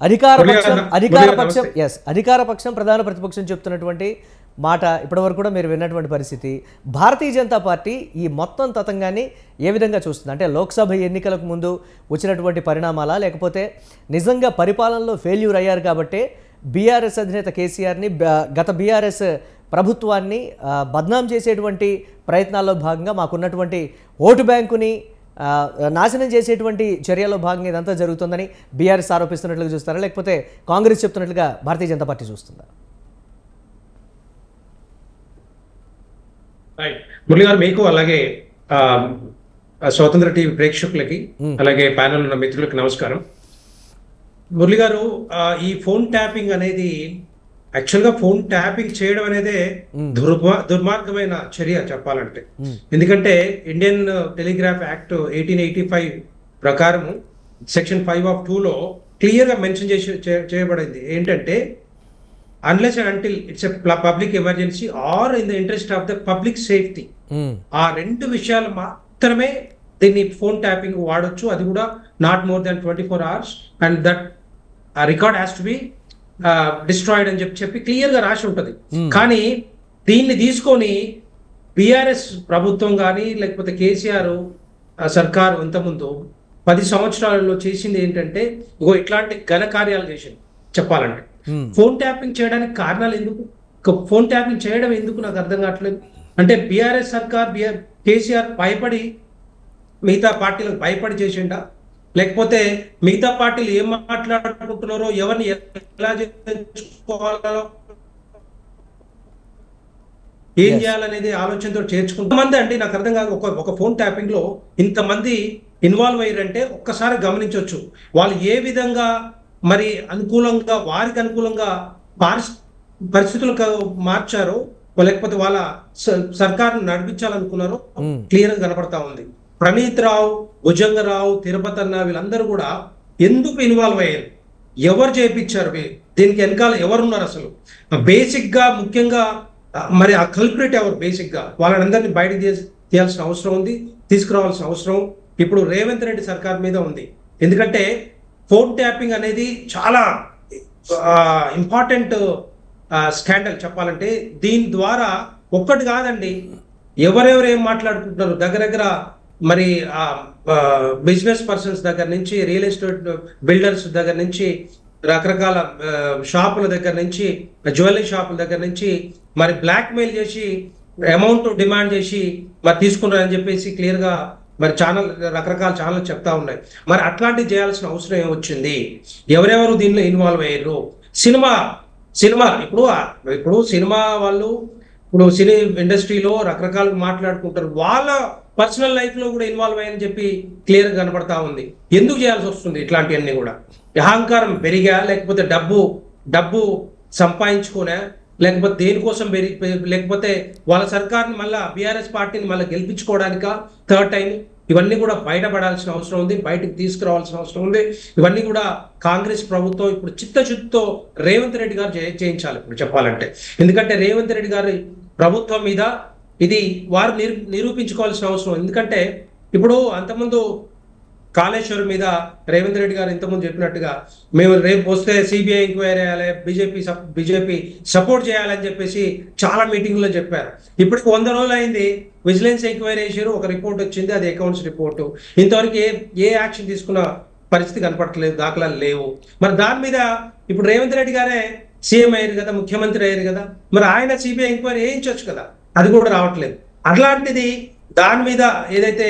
S1: అధికార
S4: మురళి
S1: పక్షం
S4: గారు,
S1: అధికార
S4: మురళి గారు
S1: పక్షం
S4: నమస్తే.
S1: ఎస్ అధికార పక్షం ప్రధాన ప్రతిపక్షం చెప్తున్నటువంటి మాట ఇప్పటివరకు కూడా మీరు విన్నటువంటి పరిస్థితి భారతీయ జనతా పార్టీ ఈ మొత్తం తతంగాన్ని ఏ విధంగా చూస్తుంది అంటే లోక్సభ ఎన్నికలకు ముందు వచ్చినటువంటి పరిణామాలా లేకపోతే నిజంగా పరిపాలనలో ఫెయిల్యూర్ అయ్యారు కాబట్టే బీఆర్ఎస్ అధినేత కేసీఆర్ని బ- గత బీఆర్ఎస్ ప్రభుత్వాన్ని ఆ, బద్నాం చేసేటువంటి ప్రయత్నాల్లో భాగంగా మాకున్నటువంటి ఓటు బ్యాంకుని ఆ, నాశనం చేసేటువంటి చర్యల్లో భాగంగా ఇదంతా జరుగుతుందని బీఆర్ఎస్ ఆరోపిస్తున్నట్లుగా చూస్తారా లేకపోతే కాంగ్రెస్ చెప్తున్నట్లుగా భారతీయ జనతా పార్టీ చూస్తుందా
S4: రైట్ మురళి గారు మీకు అలాగే ఆ, ఆ స్వతంత్ర టీవీ ప్రేక్షకులకి అలాగే ప్యానల్ ఉన్న మిత్రులకి నమస్కారం మురళి గారు ఆ, ఈ ఫోన్ ట్యాపింగ్ అనేది యాక్చువల్గా ఫోన్ ట్యాపింగ్ చేయడం అనేదే దుర్మా దుర్మార్గమైన చర్య చెప్పాలంటే ఎందుకంటే Indian Telegraph Act eighteen eighty five ప్రకారం సెక్షన్ ఫైవ్ ఆఫ్ టూలో క్లియర్గా మెన్షన్ చేసి చే- చేయబడింది ఏంటంటే unless and until it's a public emergency or in the interest of the public safety
S1: మ్మ్.
S4: ఆ రెండు విషయాలు మాత్రమే దీన్ని ఫోన్ ట్యాపింగ్ వాడొచ్చు అది కూడా not more than twenty four hours and that ఆ record has to be destroyed అని చెప్పి చెప్పి క్లియర్ గా రాసి ఉంటది కానీ దీన్ని తీసుకొని బీఆర్ఎస్ ప్రభుత్వం కానీ లేకపోతే కేసీఆర్ సర్కారు ఇంతకుముందు పది సంవత్సరాలలో చేసింది ఏంటంటే ఇగో ఇట్లాంటి ఘన కార్యాలు చేసింది చెప్పాలంటే
S1: Hmm.
S4: ఫోన్ ట్యాపింగ్ చేయడానికి కారణాలు ఎందుకు ఒక ఫోన్ ట్యాపింగ్ చేయడం ఎందుకు నాకు అర్థం కావట్లేదు అంటే బీఆర్ఎస్ సర్కార్ బిఆర్ కేసీఆర్ భయపడి మిగతా పార్టీలకు భయపడి చేసిండా లేకపోతే మిగతా పార్టీలు ఏం మాట్లాడుకుంటున్నారో ఎవరిని ఎలా చేర్చుకోవాలో ఏం
S1: Yes.
S4: చేయాలనేది ఆలోచనతో చేర్చుకుంటాం మంది అండి నాకు అర్థం కాదు ఒక ఒక ఫోన్ ట్యాపింగ్ లో ఇంతమంది ఇన్వాల్వ్ అయ్యారంటే ఒక్కసారి గమనించవచ్చు వాళ్ళు ఏ విధంగా మరి అనుకూలంగా వారికి అనుకూలంగా పారిస్- పరిస్థితులకు మార్చారో లేకపోతే వాళ్ళ స- సర్కారును నడిపించాలనుకున్నారో
S1: Hmm.
S4: క్లియర్ గా కనపడతా ఉంది ప్రణీత్ రావు భుజంగరావు తిరుపతి అన్న వీళ్ళందరూ కూడా ఎందుకు ఇన్వాల్వ్ అయ్యారు ఎవరు చేయించారు వీ- దీనికి వెనకాల ఎవరున్నారు అసలు బేసిక్ గా ముఖ్యంగా ఆ, మరి ఆ కల్పరేట్ ఎవరు బేసిక్ గా వాళ్ళందరినీ బయటకు తీయ- తీయాల్సిన అవసరం ఉంది తీసుకురావాల్సిన అవసరం ఇప్పుడు రేవంత్ రెడ్డి సర్కార్ మీద ఉంది ఎందుకంటే ఫోన్ ట్యాపింగ్ అనేది చాలా ఇంపార్టెంట్ స్కాండల్ చెప్పాలంటే దీని ద్వారా ఒక్కటి కాదండి ఎవరెవరు ఏం మాట్లాడుకుంటున్నారు దగ్గర దగ్గర మరి బిజినెస్ పర్సన్స్ దగ్గర నుంచి రియల్ ఎస్టేట్ బిల్డర్స్ దగ్గర నుంచి రకరకాల ఆ, షాపుల దగ్గర నుంచి జ్యువెలరీ షాపుల దగ్గర నుంచి మరి బ్లాక్ మెయిల్ చేసి అమౌంట్ డిమాండ్ చేసి మరి తీసుకున్నారని చెప్పేసి క్లియర్ గా మరి ఛానల్ రకరకాల ఛానల్ చెప్తా ఉన్నాయి మరి అట్లాంటివి చేయాల్సిన అవసరం ఏమొచ్చింది ఎవరెవరు దీనిలో ఇన్వాల్వ్ అయ్యారు సినిమా సినిమా ఇప్పుడు ఇప్పుడు సినిమా వాళ్ళు ఇప్పుడు సినీ ఇండస్ట్రీలో రకరకాలుగా మాట్లాడుకుంటారు వాళ్ళ పర్సనల్ లైఫ్ లో కూడా ఇన్వాల్వ్ అయ్యని చెప్పి క్లియర్ గా కనపడతా ఉంది ఎందుకు చేయాల్సి వస్తుంది ఇట్లాంటివన్నీ కూడా అహంకారం పెరిగా లేకపోతే డబ్బు డబ్బు సంపాదించుకోనా లేకపోతే దేనికోసం పెరిగి పె- లేకపోతే వాళ్ళ సర్కార్ని మళ్ళా బీఆర్ఎస్ పార్టీని మళ్ళీ గెలిపించుకోవడానిక థర్డ్ టైం ఇవన్నీ కూడా బయటపడాల్సిన అవసరం ఉంది బయటకు తీసుకురావాల్సిన అవసరం ఉంది ఇవన్నీ కూడా కాంగ్రెస్ ప్రభుత్వం ఇప్పుడు చిత్తశుద్ధితో రేవంత్ రెడ్డి గారు చే- చేయించాలి ఇప్పుడు చెప్పాలంటే ఎందుకంటే రేవంత్ రెడ్డి గారి ప్రభుత్వం మీద ఇది వారు నిరూ నిరూపించుకోవాల్సిన అవసరం ఎందుకంటే ఇప్పుడు అంతకుముందు కాళేశ్వరం మీద రేవంత్ రెడ్డి గారు ఇంతకుముందు చెప్పినట్టుగా మేము రేపు వస్తే సిబిఐ ఎంక్వైరీ చేయాలి బీజేపీ బీజేపీ సపోర్ట్ చేయాలని చెప్పేసి చాలా మీటింగ్లో చెప్పారు ఇప్పటికి వంద రోజులు అయింది విజిలెన్స్ ఎంక్వైరీ చేశారు ఒక రిపోర్ట్ వచ్చింది అది అకౌంట్స్ రిపోర్టు ఇంతవరకు ఏ ఏ యాక్షన్ తీసుకున్న పరిస్థితి కనపడట్లేదు దాఖలాలు లేవు మరి దాని మీద ఇప్పుడు రేవంత్ రెడ్డి గారే సీఎం అయ్యారు కదా ముఖ్యమంత్రి అయ్యారు కదా మరి ఆయన సిబిఐ ఎంక్వైరీ వేయించవచ్చు కదా అది కూడా రావట్లేదు అట్లాంటిది దాని మీద ఏదైతే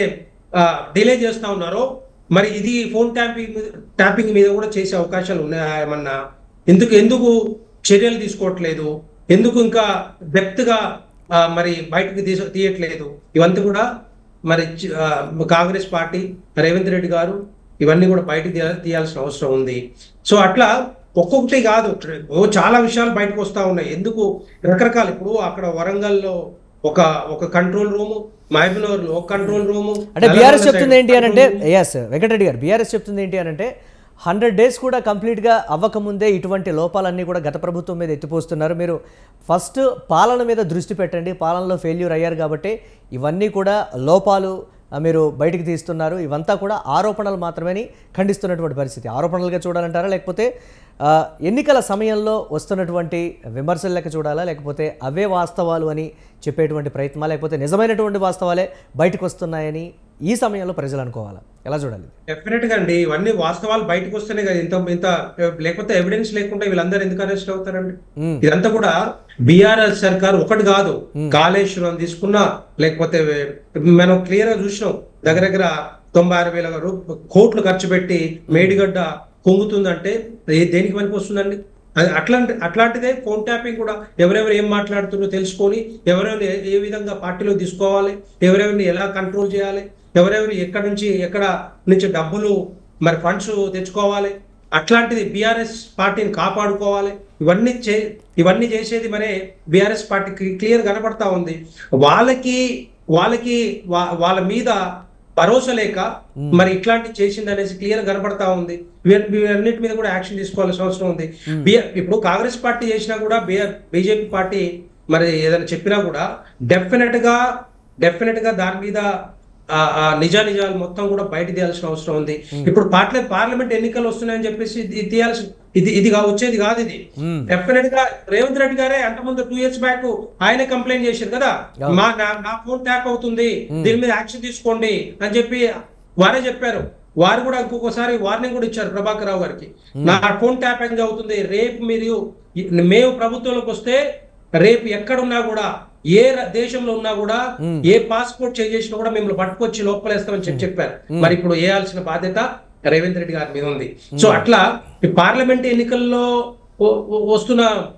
S4: డిలే చేస్తా ఉన్నారో మరి ఇది ఫోన్ ట్యాపింగ్ ట్యాపింగ్ మీద కూడా చేసే అవకాశాలు ఉన్నాయా ఏమన్నా ఎందుకు ఎందుకు చర్యలు తీసుకోవట్లేదు ఎందుకు ఇంకా డెప్త్ గా ఆ, మరి బయటకు తీస తీయట్లేదు ఇవంతా కూడా మరి చ- ఆ, కాంగ్రెస్ పార్టీ రేవంత్ రెడ్డి గారు ఇవన్నీ కూడా బయటకు తీయ- తీయాల్సిన అవసరం ఉంది సో అట్లా ఒక్కొక్కటి కాదు ఓ చాలా విషయాలు బయటకు వస్తా ఉన్నాయి ఎందుకు రకరకాల ఇప్పుడు అక్కడ వరంగల్లో ఒక ఒక కంట్రోల్ రూము మహబూబ్నగర్లో ఒక కంట్రోల్ రూము
S1: అంటే బీఆర్ఎస్
S4: నల్గొండ
S1: చెప్తుంది
S4: సైడ్
S1: ఏంటి అని అంటే
S4: కంట్రోల్ రూము.
S1: ఎస్ వెంకటరెడ్డి గారు బీఆర్ఎస్ చెప్తుంది ఏంటి అని అంటే హండ్రెడ్ డేస్ కూడా కంప్లీట్గా అవ్వకముందే ఇటువంటి లోపాలన్నీ కూడా గత ప్రభుత్వం మీద ఎత్తిపోస్తున్నారు మీరు ఫస్ట్ పాలన మీద దృష్టి పెట్టండి పాలనలో ఫెయిల్యూర్ అయ్యారు కాబట్టి ఇవన్నీ కూడా లోపాలు ఆ, మీరు బయటికి తీస్తున్నారు ఇవంతా కూడా ఆరోపణలు మాత్రమే ఖండిస్తున్నటువంటి పరిస్థితి ఆరోపణలుగా చూడాలంటారా లేకపోతే ఆ, ఎన్నికల సమయంలో వస్తున్నటువంటి విమర్శలు లెక్క చూడాలా లేకపోతే అవే వాస్తవాలు అని చెప్పేటువంటి ప్రయత్నమా లేకపోతే నిజమైనటువంటి వాస్తవాలే బయటకు వస్తున్నాయని ఈ సమయంలో ప్రజలు అనుకోవాలా ఎలా చూడాలి
S4: డెఫినెట్ గా అండి ఇవన్నీ వాస్తవాలు బయటకు వస్తేనే కదా ఇంత ఇంత లేకపోతే ఎవిడెన్స్ లేకుండా వీళ్ళందరూ ఎందుకు అరెస్ట్ అవుతారండి
S1: మ్మ్.
S4: ఇదంతా కూడా బీఆర్ఎస్ సర్కార్ ఒకటి కాదు కాళేశ్వరం తీసుకున్నా లేకపోతే మనం క్లియర్ గా చూసినాం దగ్గర దగ్గర తొంభై ఆరు వేల రూ- కోట్లు ఖర్చు పెట్టి మేడిగడ్డ పొంగుతుందంటే ఏ- దేనికి పనికి వస్తుందండి అది అట్లాంటి అట్లాంటిదే ఫోన్ ట్యాపింగ్ కూడా ఎవరెవరు ఏం మాట్లాడుతున్నారో తెలుసుకొని ఎవరెవరు ఏ- ఏ విధంగా పార్టీలో తీసుకోవాలి ఎవరెవరిని ఎలా కంట్రోల్ చేయాలి ఎవరెవరు ఎక్కడి నుంచి ఎక్కడ నుంచి డబ్బులు మరి ఫండ్స్ తెచ్చుకోవాలి అట్లాంటిది బీఆర్ఎస్ పార్టీని కాపాడుకోవాలి ఇవన్నీ చే ఇవన్నీ చేసేది మరే బీఆర్ఎస్ పార్టీకి క్లియర్ కనబడతా ఉంది వాళ్ళకి వాళ్ళకి వా- వాళ్ళ మీద భరోసా లేక మరి ఇట్లాంటి చేసింది అనేసి క్లియర్ కనబడతా ఉంది వీ- వీటన్నిటి మీద కూడా యాక్షన్ తీసుకోవాల్సిన అవసరం ఉంది బి- ఇప్పుడు కాంగ్రెస్ పార్టీ చేసినా కూడా బీజేపీ పార్టీ మరి ఏదైనా చెప్పినా కూడా డెఫినెట్ గా డెఫినెట్ గా దాని మీద ఆ ఆ నిజా నిజాలు మొత్తం కూడా బయట తీయాల్సిన అవసరం ఉంది ఇప్పుడు పార్టీ పార్లమెంట్ ఎన్నికలు వస్తున్నాయని చెప్పేసి ఇది తీయాల్సి ఇది ఇది కా- వచ్చేది కాదు ఇది డెఫినెట్ గా రేవంత్ రెడ్డి గారే అంతకుముందు టూ ఇయర్స్ బ్యాక్ ఆయనే కంప్లైంట్ చేశారు కదా మా నా- నా ఫోన్ ట్యాప్ అవుతుంది దీని మీద యాక్షన్ తీసుకోండి అని చెప్పి వారే చెప్పారు వారు కూడా ఇంకొకసారి వార్నింగ్ కూడా ఇచ్చారు ప్రభాకర్ రావు గారికి నా ఫోన్ ట్యాపింగ్ అవుతుంది రేపు మీరు మేము ప్రభుత్వంలోకి వస్తే రేపు ఎక్కడున్నా కూడా ఏ ర- దేశంలో ఉన్నా కూడా ఏ పాస్పోర్ట్ చేసినా కూడా మిమ్మల్ని పట్టుకొచ్చి లోపలేస్తామని చెప్పి చెప్పారు మరి ఇప్పుడు వేయాల్సిన బాధ్యత రేవంత్ రెడ్డి గారి మీద ఉంది సో అట్లా ఈ పార్లమెంట్ ఎన్నికల్లో వ- వ- వస్తున్న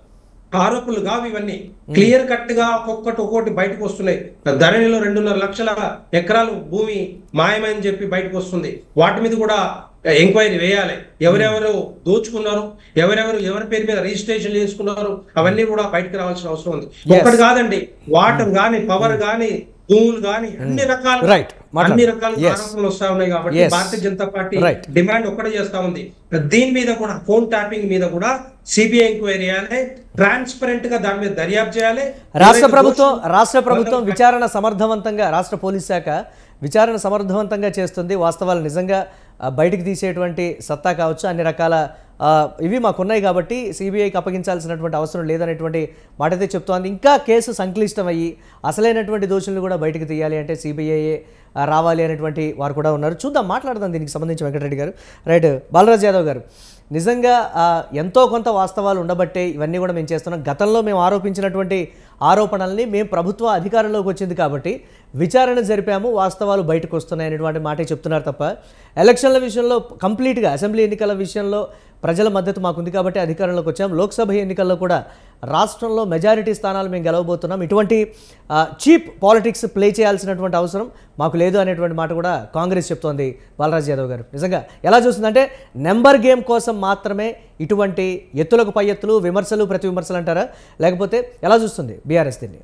S4: ఆరోపణలు కావు ఇవన్నీ క్లియర్ కట్ గా ఒక్కొక్కటి ఒక్కొక్కటి బయటకు వస్తున్నాయి ధరణిలో రెండున్నర లక్షల ఎకరాలు భూమి మాయమని చెప్పి బయటకు వస్తుంది వాటి మీద కూడా ఎంక్వైరీ వేయాలి ఎవరెవరు దోచుకున్నారు ఎవరెవరు ఎవరి పేరు మీద రిజిస్ట్రేషన్ చేసుకున్నారు అవన్నీ కూడా బయటకు రావాల్సిన అవసరం ఉంది ఒక్కటి కాదండి వాటర్ గాని పవర్ గాని భూములు గాని అన్ని రకాల
S1: Right. మాట్లాడు.
S4: అన్ని రకాల
S1: Yes.
S4: ఆరోపణలు వస్తా ఉన్నాయి కాబట్టి
S1: Yes.
S4: Bharatiya Janata Party
S1: Right.
S4: Demand ఒక్కటే చేస్తా ఉంది దీని మీద కూడా ఫోన్ ట్యాపింగ్ మీద కూడా సిబిఐ ఎంక్వైరీ చేయాలి ట్రాన్స్పరెంట్ గా దాని మీద దర్యాప్తు చేయాలి
S1: రాష్ట్ర
S4: ఎవరైతే
S1: ప్రభుత్వం
S4: దోషులు-
S1: రాష్ట్ర ప్రభుత్వం
S4: వాళ్ళని
S1: విచారణ సమర్థవంతంగా రాష్ట్ర పోలీస్ శాఖ విచారణ సమర్థవంతంగా చేస్తుంది వాస్తవాలు నిజంగా ఆ, బయటికి తీసేటువంటి సత్తా కావచ్చు అన్ని రకాల ఆ, ఇవి మాకున్నాయి కాబట్టి సిబిఐకి అప్పగించాల్సినటువంటి అవసరం లేదనేటువంటి మాట అయితే చెప్తోంది ఇంకా కేసు సంక్లిష్టమయ్యి అసలైనటువంటి దోషులను కూడా బయటకు తీయాలి అంటే సిబిఐ రావాలి అనేటువంటి వారు కూడా ఉన్నారు చూద్దాం మాట్లాడదాం దీనికి సంబంధించి వెంకటరెడ్డి గారు రైట్ బాలరాజ్ యాదవ్ గారు నిజంగా ఆ, ఎంతో కొంత వాస్తవాలు ఉండబట్టే ఇవన్నీ కూడా మేము చేస్తున్నాం గతంలో మేము ఆరోపించినటువంటి ఆరోపణల్ని మేము ప్రభుత్వ అధికారంలోకి వచ్చింది కాబట్టి విచారణ జరిపాము వాస్తవాలు బయటకు వస్తున్నాయి అనేటువంటి మాటే చెప్తున్నారు తప్ప ఎలక్షన్ల విషయంలో కంప్లీట్గా అసెంబ్లీ ఎన్నికల విషయంలో ప్రజల మద్దతు మాకుంది కాబట్టి అధికారంలోకి వచ్చాం లోక్సభ ఎన్నికల్లో కూడా రాష్ట్రంలో మెజారిటీ స్థానాలు మేము గెలవబోతున్నాం ఇటువంటి చీప్ పాలిటిక్స్ ప్లే చేయాల్సినటువంటి అవసరం మాకు లేదు అనేటువంటి మాట కూడా కాంగ్రెస్ చెప్తోంది బాలరాజ్ యాదవ్ గారు నిజంగా ఎలా చూస్తుందంటే నెంబర్ గేమ్ కోసం మాత్రమే ఇటువంటి ఎత్తులకు పై ఎత్తులు విమర్శలు ప్రతి విమర్శలు అంటారా లేకపోతే ఎలా చూస్తుంది బీఆర్ఎస్ దీన్ని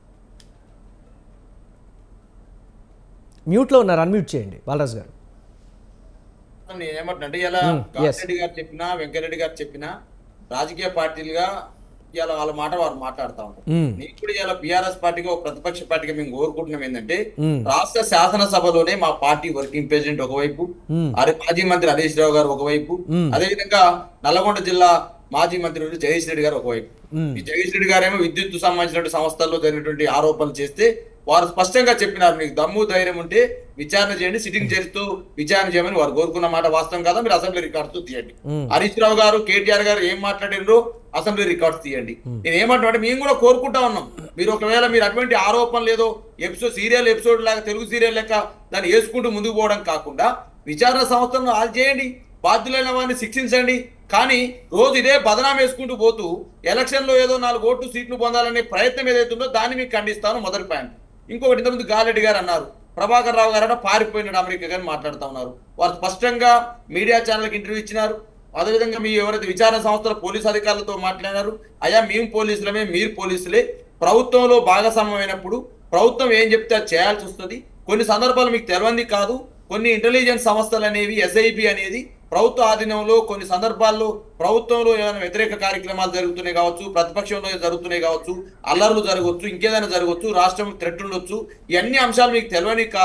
S1: మ్యూట్లో ఉన్నారు అన్మ్యూట్ చేయండి బాలరాజ్ గారు
S2: నేను ఏమంటున్నా ఇలా
S1: Hmm, yes.
S2: రెడ్డి గారు చెప్పినా వెంకరెడ్డి గారు చెప్పినా రాజకీయ పార్టీలుగా ఇలా వాళ్ళ మాట వారు మాట్లాడుతా ఉంటారు
S1: మ్మ్.
S2: నేను కూడా ఇలా బీఆర్ఎస్ పార్టీగా ఒక ప్రతిపక్ష పార్టీగా మేము కోరుకుంటున్నాం ఏంటంటే
S1: మ్మ్.
S2: రాష్ట్ర శాసనసభలోనే మా పార్టీ వర్కింగ్ ప్రెసిడెంట్ ఒకవైపు
S1: మ్మ్.
S2: అరే మాజీ మంత్రి హరీష్ రావు గారు ఒకవైపు
S1: మ్మ్.
S2: అదే విధంగా నల్లగొండ జిల్లా మాజీ మంత్రి జగదీష్ రెడ్డి గారు ఒకవైపు
S1: మ్మ్.
S2: ఈ జగదీష్ రెడ్డి గారేమో విద్యుత్ సంబంధించిన సంస్థల్లో జరిగినటువంటి ఆరోపణలు చేస్తే వారు స్పష్టంగా చెప్పినారు మీకు దమ్ము ధైర్యం ఉంటే విచారణ చేయండి సిట్టింగ్ చేస్తూ విచారణ చేయమని వారు కోరుకున్న మాట వాస్తవం కదా మీరు అసెంబ్లీ రికార్డ్స్ తీయండి
S1: మ్మ్.
S2: హరీష్ రావు గారు కేటీఆర్ గారు ఏం మాట్లాడినరో అసెంబ్లీ రికార్డ్స్ తీయండి నేను ఏమంటున్నా అంటే మేము కూడా కోరుకుంటా ఉన్నాం మీరు ఒకవేళ మీరు అటువంటి ఆరోపణలు ఏదో ఎపిసోడ్ సీరియల్ ఎపిసోడ్ లాగా తెలుగు సీరియల్ లెక్క దాన్ని వేసుకుంటూ ముందుకు పోవడం కాకుండా విచారణ సంస్థలను ఆల్ చేయండి బాధ్యులైన వారిని శిక్షించండి కానీ రోజు ఇదే బదనాం వేసుకుంటూ పోతూ ఎలక్షన్ లో ఏదో నాలుగు ఓట్లు సీట్లు పొందాలనే ప్రయత్నం ఏదైతే ఉందో దాన్ని మీకు ఖండిస్తాను మొదటి పాయింట్ ఇంకొకటి ఇంతకుముందు గాలెడ్డి గారు అన్నారు ప్రభాకర్ రావు గారు పారిపోయినాడు అమెరికా గాని మాట్లాడుతా ఉన్నారు వారు స్పష్టంగా మీడియా ఛానల్కి ఇంటర్వ్యూ ఇచ్చినారు అదేవిధంగా మీ ఎవరైతే విచారణ సంస్థల పోలీస్ అధికారులతో మాట్లాడినారు అయ్యా మేము పోలీసులమే మీరు పోలీసులే ప్రభుత్వంలో భాగస్వామ్యమైనప్పుడు ప్రభుత్వం ఏం చెప్తే అది చేయాల్సి వస్తుంది కొన్ని సందర్భాలు మీకు తెలియంది కాదు కొన్ని ఇంటెలిజెన్స్ సంస్థలు అనేవి ఎస్ఐబి అనేది ప్రభుత్వ ఆధీనంలో కొన్ని సందర్భాల్లో ప్రభుత్వంలో ఏమైనా వ్యతిరేక కార్యక్రమాలు జరుగుతున్నాయి కావచ్చు ప్రతిపక్షంలో జరుగుతున్నాయి కావచ్చు అల్లర్లు జరగవచ్చు ఇంకేదైనా జరగవచ్చు రాష్ట్రం థ్రెట్ ఉండొచ్చు ఇవన్నీ అంశాలు మీకు తెలియని కాదు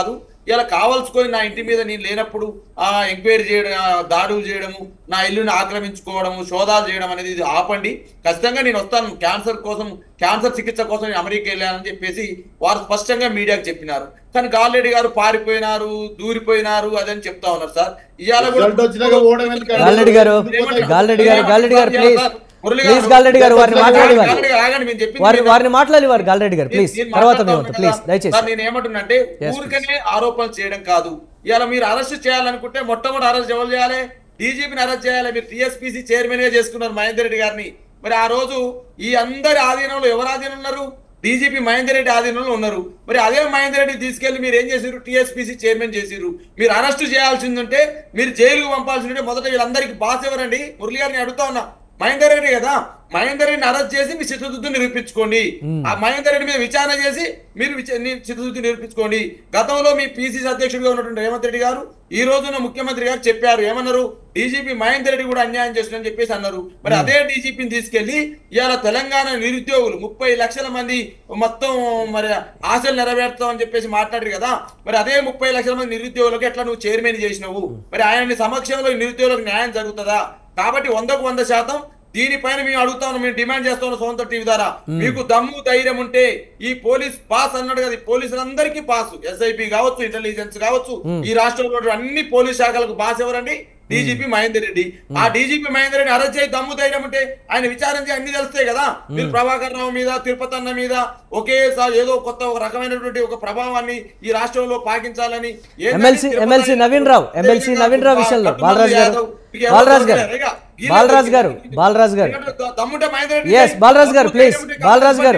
S2: ఇలా కావాల్సుకొని నా ఇంటి మీద నేను లేనప్పుడు ఆ ఎంక్వైరీ చేయడం ఆ, దాడులు చేయడము నా ఇల్లుని ఆక్రమించుకోవడము శోధాలు చేయడం అనేది ఇది ఆపండి ఖచ్చితంగా నేను వస్తాను క్యాన్సర్ కోసం క్యాన్సర్ చికిత్స కోసం నేను అమెరికా వెళ్ళానని చెప్పేసి వారు స్పష్టంగా మీడియాకు చెప్పినారు కానీ గాల్లెడ్డి గారు పారిపోయినారు దూరిపోయినారు అదని చెప్తా ఉన్నారు సార్ ఇవాళ కూడా
S3: రిజల్ట్ వచ్చినాక ఓడం ఎందుకండి?
S1: గాల్లెడ్డి గారు గాల్లెడ్డి గారు గాల్లెడ్డి గారు ప్లీజ్ ప్లీజ్ గాల్లెడ్డి గారు వారిని మాట్లాడి వారు
S2: గాల్లెడ్డి గారు ఆగండి, మేము చెప్పింది
S1: వారిని
S2: వినండి.
S1: వారిని మాట్లాడి వారు గాల్లెడ్డి గారు ప్లీజ్
S2: నేను
S1: తర్వాత
S2: మాట్లాడతా
S1: మేము
S2: ఉన్నా
S1: ప్లీజ్
S2: కదా.
S1: దయచేసి
S2: సార్, నేను ఏమంటున్నంటే
S1: Yes,
S2: ఊరికనే ఆరోపణలు చేయడం కాదు ఇలా మీరు అరెస్ట్ చేయాలనుకుంటే మొట్టమొదటి అరెస్ట్ ఎవరు చేయాలి డీజీపీని అరెస్ట్ చేయాలి మీరు టీఎస్పీసీ చైర్మన్ గా చేసుకున్నారు మహేందర్ రెడ్డి గారిని మరి ఆ రోజు ఈ అందరి ఆధీనంలో ఎవరు ఆధీనం ఉన్నారు డీజీపీ మహేందర్ రెడ్డి ఆధీనంలో ఉన్నారు మరి అదే మహేందర్ రెడ్డి తీసుకెళ్లి మీరు ఏం చేసారు టీఎస్పీసీ చైర్మన్ చేసిరు మీరు అరెస్ట్ చేయాల్సిందంటే మీరు జైలుకు పంపాల్సిందంటే మొదట వీళ్ళందరికీ బాస్ ఎవరండి మురళి గారిని అడుగుతా ఉన్నా మహేందర్ రెడ్డి కదా మహేందర్ రెడ్డిని అరెస్ట్ చేసి మీ చిత్తశుద్ధి నిరూపించుకోండి ఆ మహేందర్ రెడ్డి మీద విచారణ చేసి మీరు విచ- ని- చిత్తశుద్ధి నిరూపించుకోండి గతంలో మీ పిసిసి అధ్యక్షుడిగా ఉన్నటువంటి రేవంత్ రెడ్డి గారు ఈ రోజున ముఖ్యమంత్రి గారు చెప్పారు ఏమన్నారు డీజీపీ మహేందర్ రెడ్డి కూడా అన్యాయం చేస్తుందని చెప్పేసి అన్నారు మరి అదే డీజీపీని తీసుకెళ్లి ఇవాళ తెలంగాణ నిరుద్యోగులు ముప్పై లక్షల మంది మొత్తం మరి ఆశలు నెరవేర్తామని చెప్పేసి మాట్లాడారు కదా మరి అదే ముప్పై లక్షల మంది నిరుద్యోగులకు ఎట్లా నువ్వు చైర్మన్ చేసినావు మరి ఆయన సమక్షంలో ఈ నిరుద్యోగులకు న్యాయం జరుగుతుందా కాబట్టి వందకు వంద శాతం దీనిపైన మేము అడుగుతా ఉన్నాం మేము డిమాండ్ చేస్తా ఉన్నాం సొంత టీవీ ద్వారా మీకు దమ్ము ధైర్యం ఉంటే ఈ పోలీస్ పాస్ అన్నాడు కదా ఈ పోలీసులందరికీ పాస్ ఎస్ఐపి కావచ్చు ఇంటెలిజెన్స్ కావచ్చు ఈ రాష్ట్రంలో ఉన్న అన్ని పోలీస్ శాఖలకు బాస్ ఎవరండి డీజీపీ మహేందర్ రెడ్డి ఆ డీజీపీ మహేందర్ రెడ్డి అరెస్ట్ చేసి దమ్ము ధైర్యం ఉంటే ఆయన విచారించి అన్ని తెలుస్తాయి కదా మీరు ప్రభాకర్ రావు మీద తిరుపతి అన్న మీద ఒకేసారి ఏదో కొత్త ఒక రకమైనటువంటి ఒక ప్రభావాన్ని ఈ రాష్ట్రంలో పాకించాలని ఏంటంటే
S1: ఎమ్మెల్సీ
S2: తిరుపతి
S1: ఎమ్మెల్సీ
S2: అన్న
S1: నవీన్ రావు ఎమ్మెల్సీ
S2: గారు,
S1: నవీన్ రావు విషయంలో
S2: కట్టుమల్లి
S1: బాలరాజు గారు
S2: యాదవ్, ఇక ఎవరు
S1: బాలరాజు గారు
S2: ఇక వీళ్ళే
S1: బాలరాజు గారు బాలరాజు గారు
S2: దమ్ముంటే మహేందర్ రెడ్డి
S1: Yes, బాలరాజు గారు, please. బాలరాజు గారు.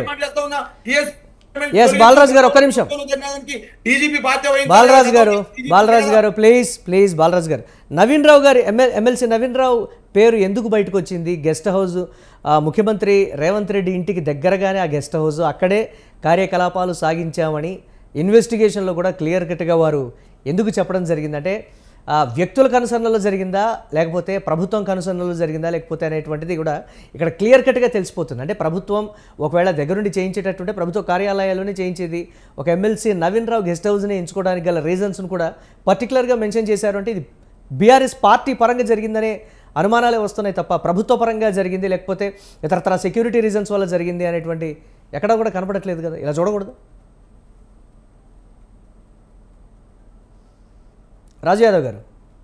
S1: Yes, బాలరాజు గారు, ఒక్క నిమిషం.
S2: డీజీపీ బాధ్యత వహించాలి.
S1: బాలరాజు గారు
S2: DGP
S1: బాలరాజు గారు ప్లీజ్ ప్లీజ్ బాలరాజు గారు నవీన్ రావు గారు ఎమ్మెల్ ఎమ్మెల్సీ నవీన్ రావు పేరు ఎందుకు బయటకు వచ్చింది గెస్ట్ హౌస్ ఆ, ముఖ్యమంత్రి రేవంత్ రెడ్డి ఇంటికి దగ్గరగానే ఆ గెస్ట్ హౌస్ అక్కడే కార్యకలాపాలు సాగించామని ఇన్వెస్టిగేషన్లో కూడా క్లియర్ కట్గా వారు ఎందుకు చెప్పడం జరిగిందంటే ఆ, వ్యక్తుల కనుసరణలో జరిగిందా లేకపోతే ప్రభుత్వం కనుసరణలో జరిగిందా లేకపోతే అనేటువంటిది కూడా ఇక్కడ క్లియర్ కట్గా తెలిసిపోతుంది అంటే ప్రభుత్వం ఒకవేళ దగ్గరుండి చేయించేటట్టుంటే ప్రభుత్వ కార్యాలయాల్లోనే చేయించేది ఒక ఎమ్మెల్సీ నవీన్ రావు గెస్ట్ హౌస్ని ఎంచుకోవడానికి గల రీజన్స్ను కూడా పర్టికులర్గా మెన్షన్ చేశారు అంటే ఇది బీఆర్ఎస్ పార్టీ పరంగా జరిగిందనే అనుమానాలే వస్తున్నాయి తప్ప ప్రభుత్వ పరంగా జరిగింది లేకపోతే ఇతరతర సెక్యూరిటీ రీజన్స్ వల్ల జరిగింది అనేటువంటి ఎక్కడ కూడా కనపడట్లేదు కదా ఇలా చూడకూడదు రాజు యాదవ్ గారు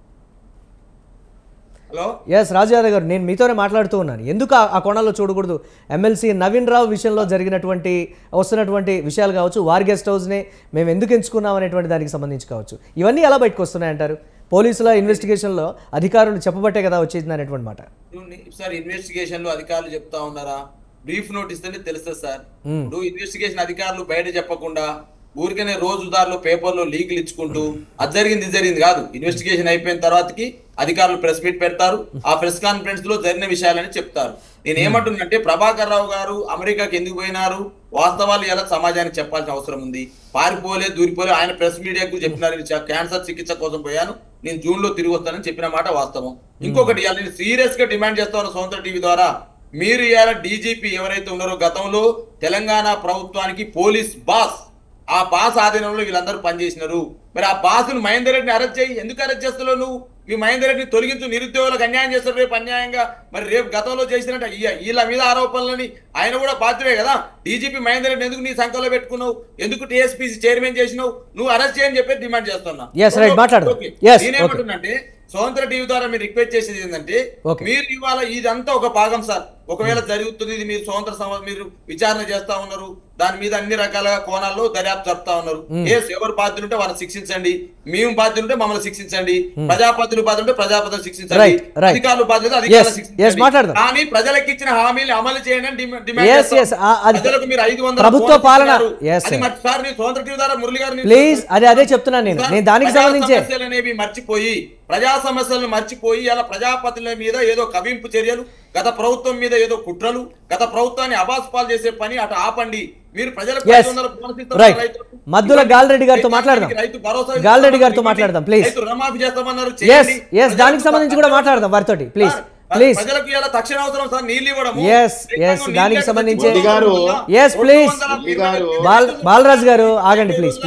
S2: హలో
S1: ఎస్ రాజు యాదవ్ గారు నేను మీతోనే మాట్లాడుతూ ఉన్నాను ఎందుకు ఆ- ఆ కోణంలో చూడకూడదు ఎమ్మెల్సీ నవీన్ రావు విషయంలో జరిగినటువంటి వస్తున్నటువంటి విషయాలు కావచ్చు వార్ గెస్ట్ హౌస్నే మేము ఎందుకు ఎంచుకున్నాం అనేటువంటి దానికి సంబంధించి కావచ్చు ఇవన్నీ ఎలా బయటకు వస్తున్నాయంటారు పోలీసుల ఇన్వెస్టిగేషన్లో అధికారులు చెప్పబట్టే కదా వచ్చింది అనేటువంటి మాట
S2: సార్ ఇన్వెస్టిగేషన్ లో అధికారులు చెప్తా ఉన్నారా బ్రీఫ్ నోట్ ఇస్తేనే తెలుస్తుంది సార్ ఇప్పుడు ఇన్వెస్టిగేషన్ అధికారులు బయట చెప్పకుండా ఊరికనే రోజుదారులు పేపర్లో లీకులు ఇచ్చుకుంటూ అది జరిగింది ఇది జరిగింది కాదు ఇన్వెస్టిగేషన్ అయిపోయిన తర్వాతకి అధికారులు ప్రెస్ మీట్ పెడతారు ఆ ప్రెస్ కాన్ఫరెన్స్ లో జరిగిన విషయాలని చెప్తారు నేను ఏమంటున్నంటే ప్రభాకర్ రావు గారు అమెరికాకి ఎందుకు పోయినారు వాస్తవాలు ఎలా సమాజానికి చెప్పాల్సిన అవసరం ఉంది పారిపోలే దూరిపోలే ఆయన ప్రెస్ మీడియాకు చెప్పినారు "నేను చ- క్యాన్సర్ చికిత్స కోసం పోయాను నేను జూన్ లో తిరిగి వస్తానని చెప్పిన మాట వాస్తవం ఇంకొకటి ఇవాళ నేను సీరియస్ గా డిమాండ్ చేస్తాను సొంత టీవీ ద్వారా మీరు ఇవాళ డీజీపీ ఎవరైతే ఉన్నారో గతంలో తెలంగాణ ప్రభుత్వానికి పోలీస్ బాస్ ఆ బాస్ ఆధీనంలో వీళ్ళందరూ పనిచేసినారు మరి ఆ బాసును మహేందర్ రెడ్డిని అరెస్ట్ చేయి ఎందుకు అరెస్ట్ చేస్తున్నావు నువ్వు మీ మహేందర్ రెడ్డిని తొలగించు నిరుద్యోగులకు అన్యాయం చేస్తారు రేపు అన్యాయంగా మరి రేపు గతంలో చేసినట్టు ఈ- వీళ్ళ మీద ఆరోపణలని ఆయన కూడా బాధ్యుడే కదా డీజీపీ మహేందర్ రెడ్డి ఎందుకు నీ సంఖ్యలో పెట్టుకున్నావు ఎందుకు టీఎస్పీసీ చైర్మన్ చేసినావు నువ్వు అరెస్ట్ చేయని చెప్పి డిమాండ్ చేస్తున్నా
S1: Yes, right, మాట్లాడదాం.
S2: ఓకే.
S1: Yes, okay.
S2: నేనేమంటున్నానంటే స్వతంత్ర టీవీ ద్వారా మీరు రిక్వెస్ట్ చేసేది ఏంటంటే
S1: Okay.
S2: మీరు ఇవాళ ఇదంతా ఒక భాగం సార్ ఒకవేళ జరుగుతుంది ఇది మీరు స్వతంత్ర సమ- మీరు విచారణ చేస్తా ఉన్నారు దాని మీద అన్ని రకాల కోణాల్లో దర్యాప్తు జరుపుతా ఉన్నారు ఎస్ ఎవరు బాధ్యులు ఉంటే వాళ్ళని శిక్షించండి మేము బాధ్యులు ఉంటే మమ్మల్ని శిక్షించండి ప్రజాపతులు బాధ్యులు ఉంటే ప్రజాపతులు శిక్షించండి
S1: Right, right.
S2: అధికారులు బాధ్యులు
S1: Yes,
S2: అధికారులు
S1: yes,
S2: శిక్షించండి
S1: మాట్లాడదాం.
S2: కానీ ప్రజలకు ఇచ్చిన హామీలు అమలు చేయండి అని డిమా- డిమాండ్
S1: Yes,
S2: చేస్తాం.
S1: yes, ఆ- అది
S2: ప్రజలకు మీరు ఐదు వందల
S1: ప్రభుత్వ
S2: కోట్లు
S1: పాలన.
S2: ఇచ్చినారు.
S1: Yes,
S2: అది
S1: sir.
S2: మరి సార్ నేను స్వతంత్ర టీవీ ద్వారా మురళి గారిని
S1: ప్లీజ్ అదే అదే చెప్తున్నాను నేను నేను దానికి
S2: ప్రజా
S1: సంబంధించే
S2: సమస్యలు అనేవి మర్చిపోయి ప్రజా సమస్యలను మర్చిపోయి అలా ప్రజాపతుల మీద ఏదో కవింపు చర్యలు గత ప్రభుత్వం మీద ఏదో కుట్రలు గత ప్రభుత్వాన్ని అబాస్పాలు చేసే పని అటు ఆపండి మీరు ప్రజలకు
S1: Yes.
S2: ఐదు వందల బోనస్ ఇస్తున్నారు
S1: Right.
S2: రైతులకు.
S1: మద్దుల గాలిరెడ్డి గారితో
S2: రైతు
S1: మాట్లాడదాం.
S2: రైతు భరోసా
S1: గాలిరెడ్డి గారితో
S2: ఇస్తామన్నారు,
S1: మాట్లాడదాం, please.
S2: రైతు రుణమాఫీ చేస్తామన్నారు
S1: ఎస్
S2: చేయండి.
S1: ఎస్
S2: ప్రజలకు
S1: దానికి సంబంధించి కూడా మాట్లాడదాం వారితోటి ప్లీజ్
S2: సార్,
S1: ప్లీజ్
S2: ప్రజలకు ఇలా తక్షణ అవసరం సార్ నీళ్ళు ఇవ్వడం
S1: Yes, yes, దానికి సంబంధించి-
S3: మోదీ గారు,
S1: Yes, please.
S3: మోదీ గారు,
S1: బాల్ బాలరాజు గారు ఆగండి ప్లీజ్ ప్లీజ్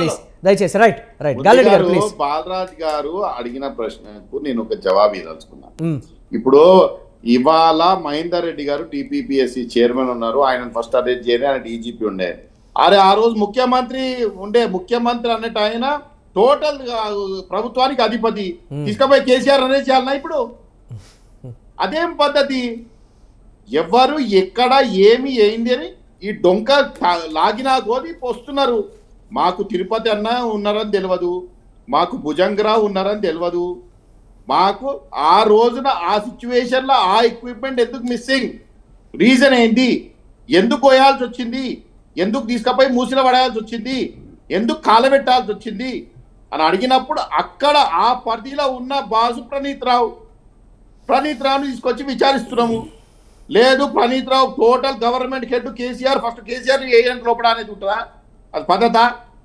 S1: దయచేసి right right Galireddy garu please
S3: Balaraj గారు అడిగిన ప్రశ్నకు నేను ఒక జవాబు ఇదలుచుకున్నాను ఇప్పుడు ఇవాళ మహేందర్ రెడ్డి గారు టీపీపీఎస్సి చైర్మన్ ఉన్నారు ఆయన ఫస్ట్ అరెస్ట్ చేయని ఆయన డీజీపీ ఉండే అరే ఆ రోజు ముఖ్యమంత్రి ఉండే ముఖ్యమంత్రి అన్నట్టు ఆయన టోటల్ ప్రభుత్వానికి అధిపతి తీసుకుపోయి కేసీఆర్ అరెస్ట్ చేయాలన్నా ఇప్పుడు అదేం పద్ధతి ఎవరు ఎక్కడ ఏమి ఏంది అని ఈ డొంక తా- లాగినా కోది పోస్తున్నారు మాకు తిరుపతి అన్న ఉన్నారని తెలియదు మాకు భుజంగరావు ఉన్నారని తెలియదు మాకు ఆ రోజున ఆ సిచ్యువేషన్ లో ఆ ఎక్విప్మెంట్ ఎందుకు మిస్సింగ్ రీజన్ ఏంటి ఎందుకు పోయాల్సి వచ్చింది ఎందుకు తీసుకపోయి మూసిలో పడేయాల్సి వచ్చింది ఎందుకు కాలబెట్టాల్సి వచ్చింది అని అడిగినప్పుడు అక్కడ ఆ పరిధిలో ఉన్న బాసు ప్రణీత్ రావు ప్రణీత్ రావుని తీసుకొచ్చి విచారిస్తున్నాము లేదు Praneeth Rao total government head KCR first KCR agent లోపల అనేది ఉంటుందా అది పద్ధత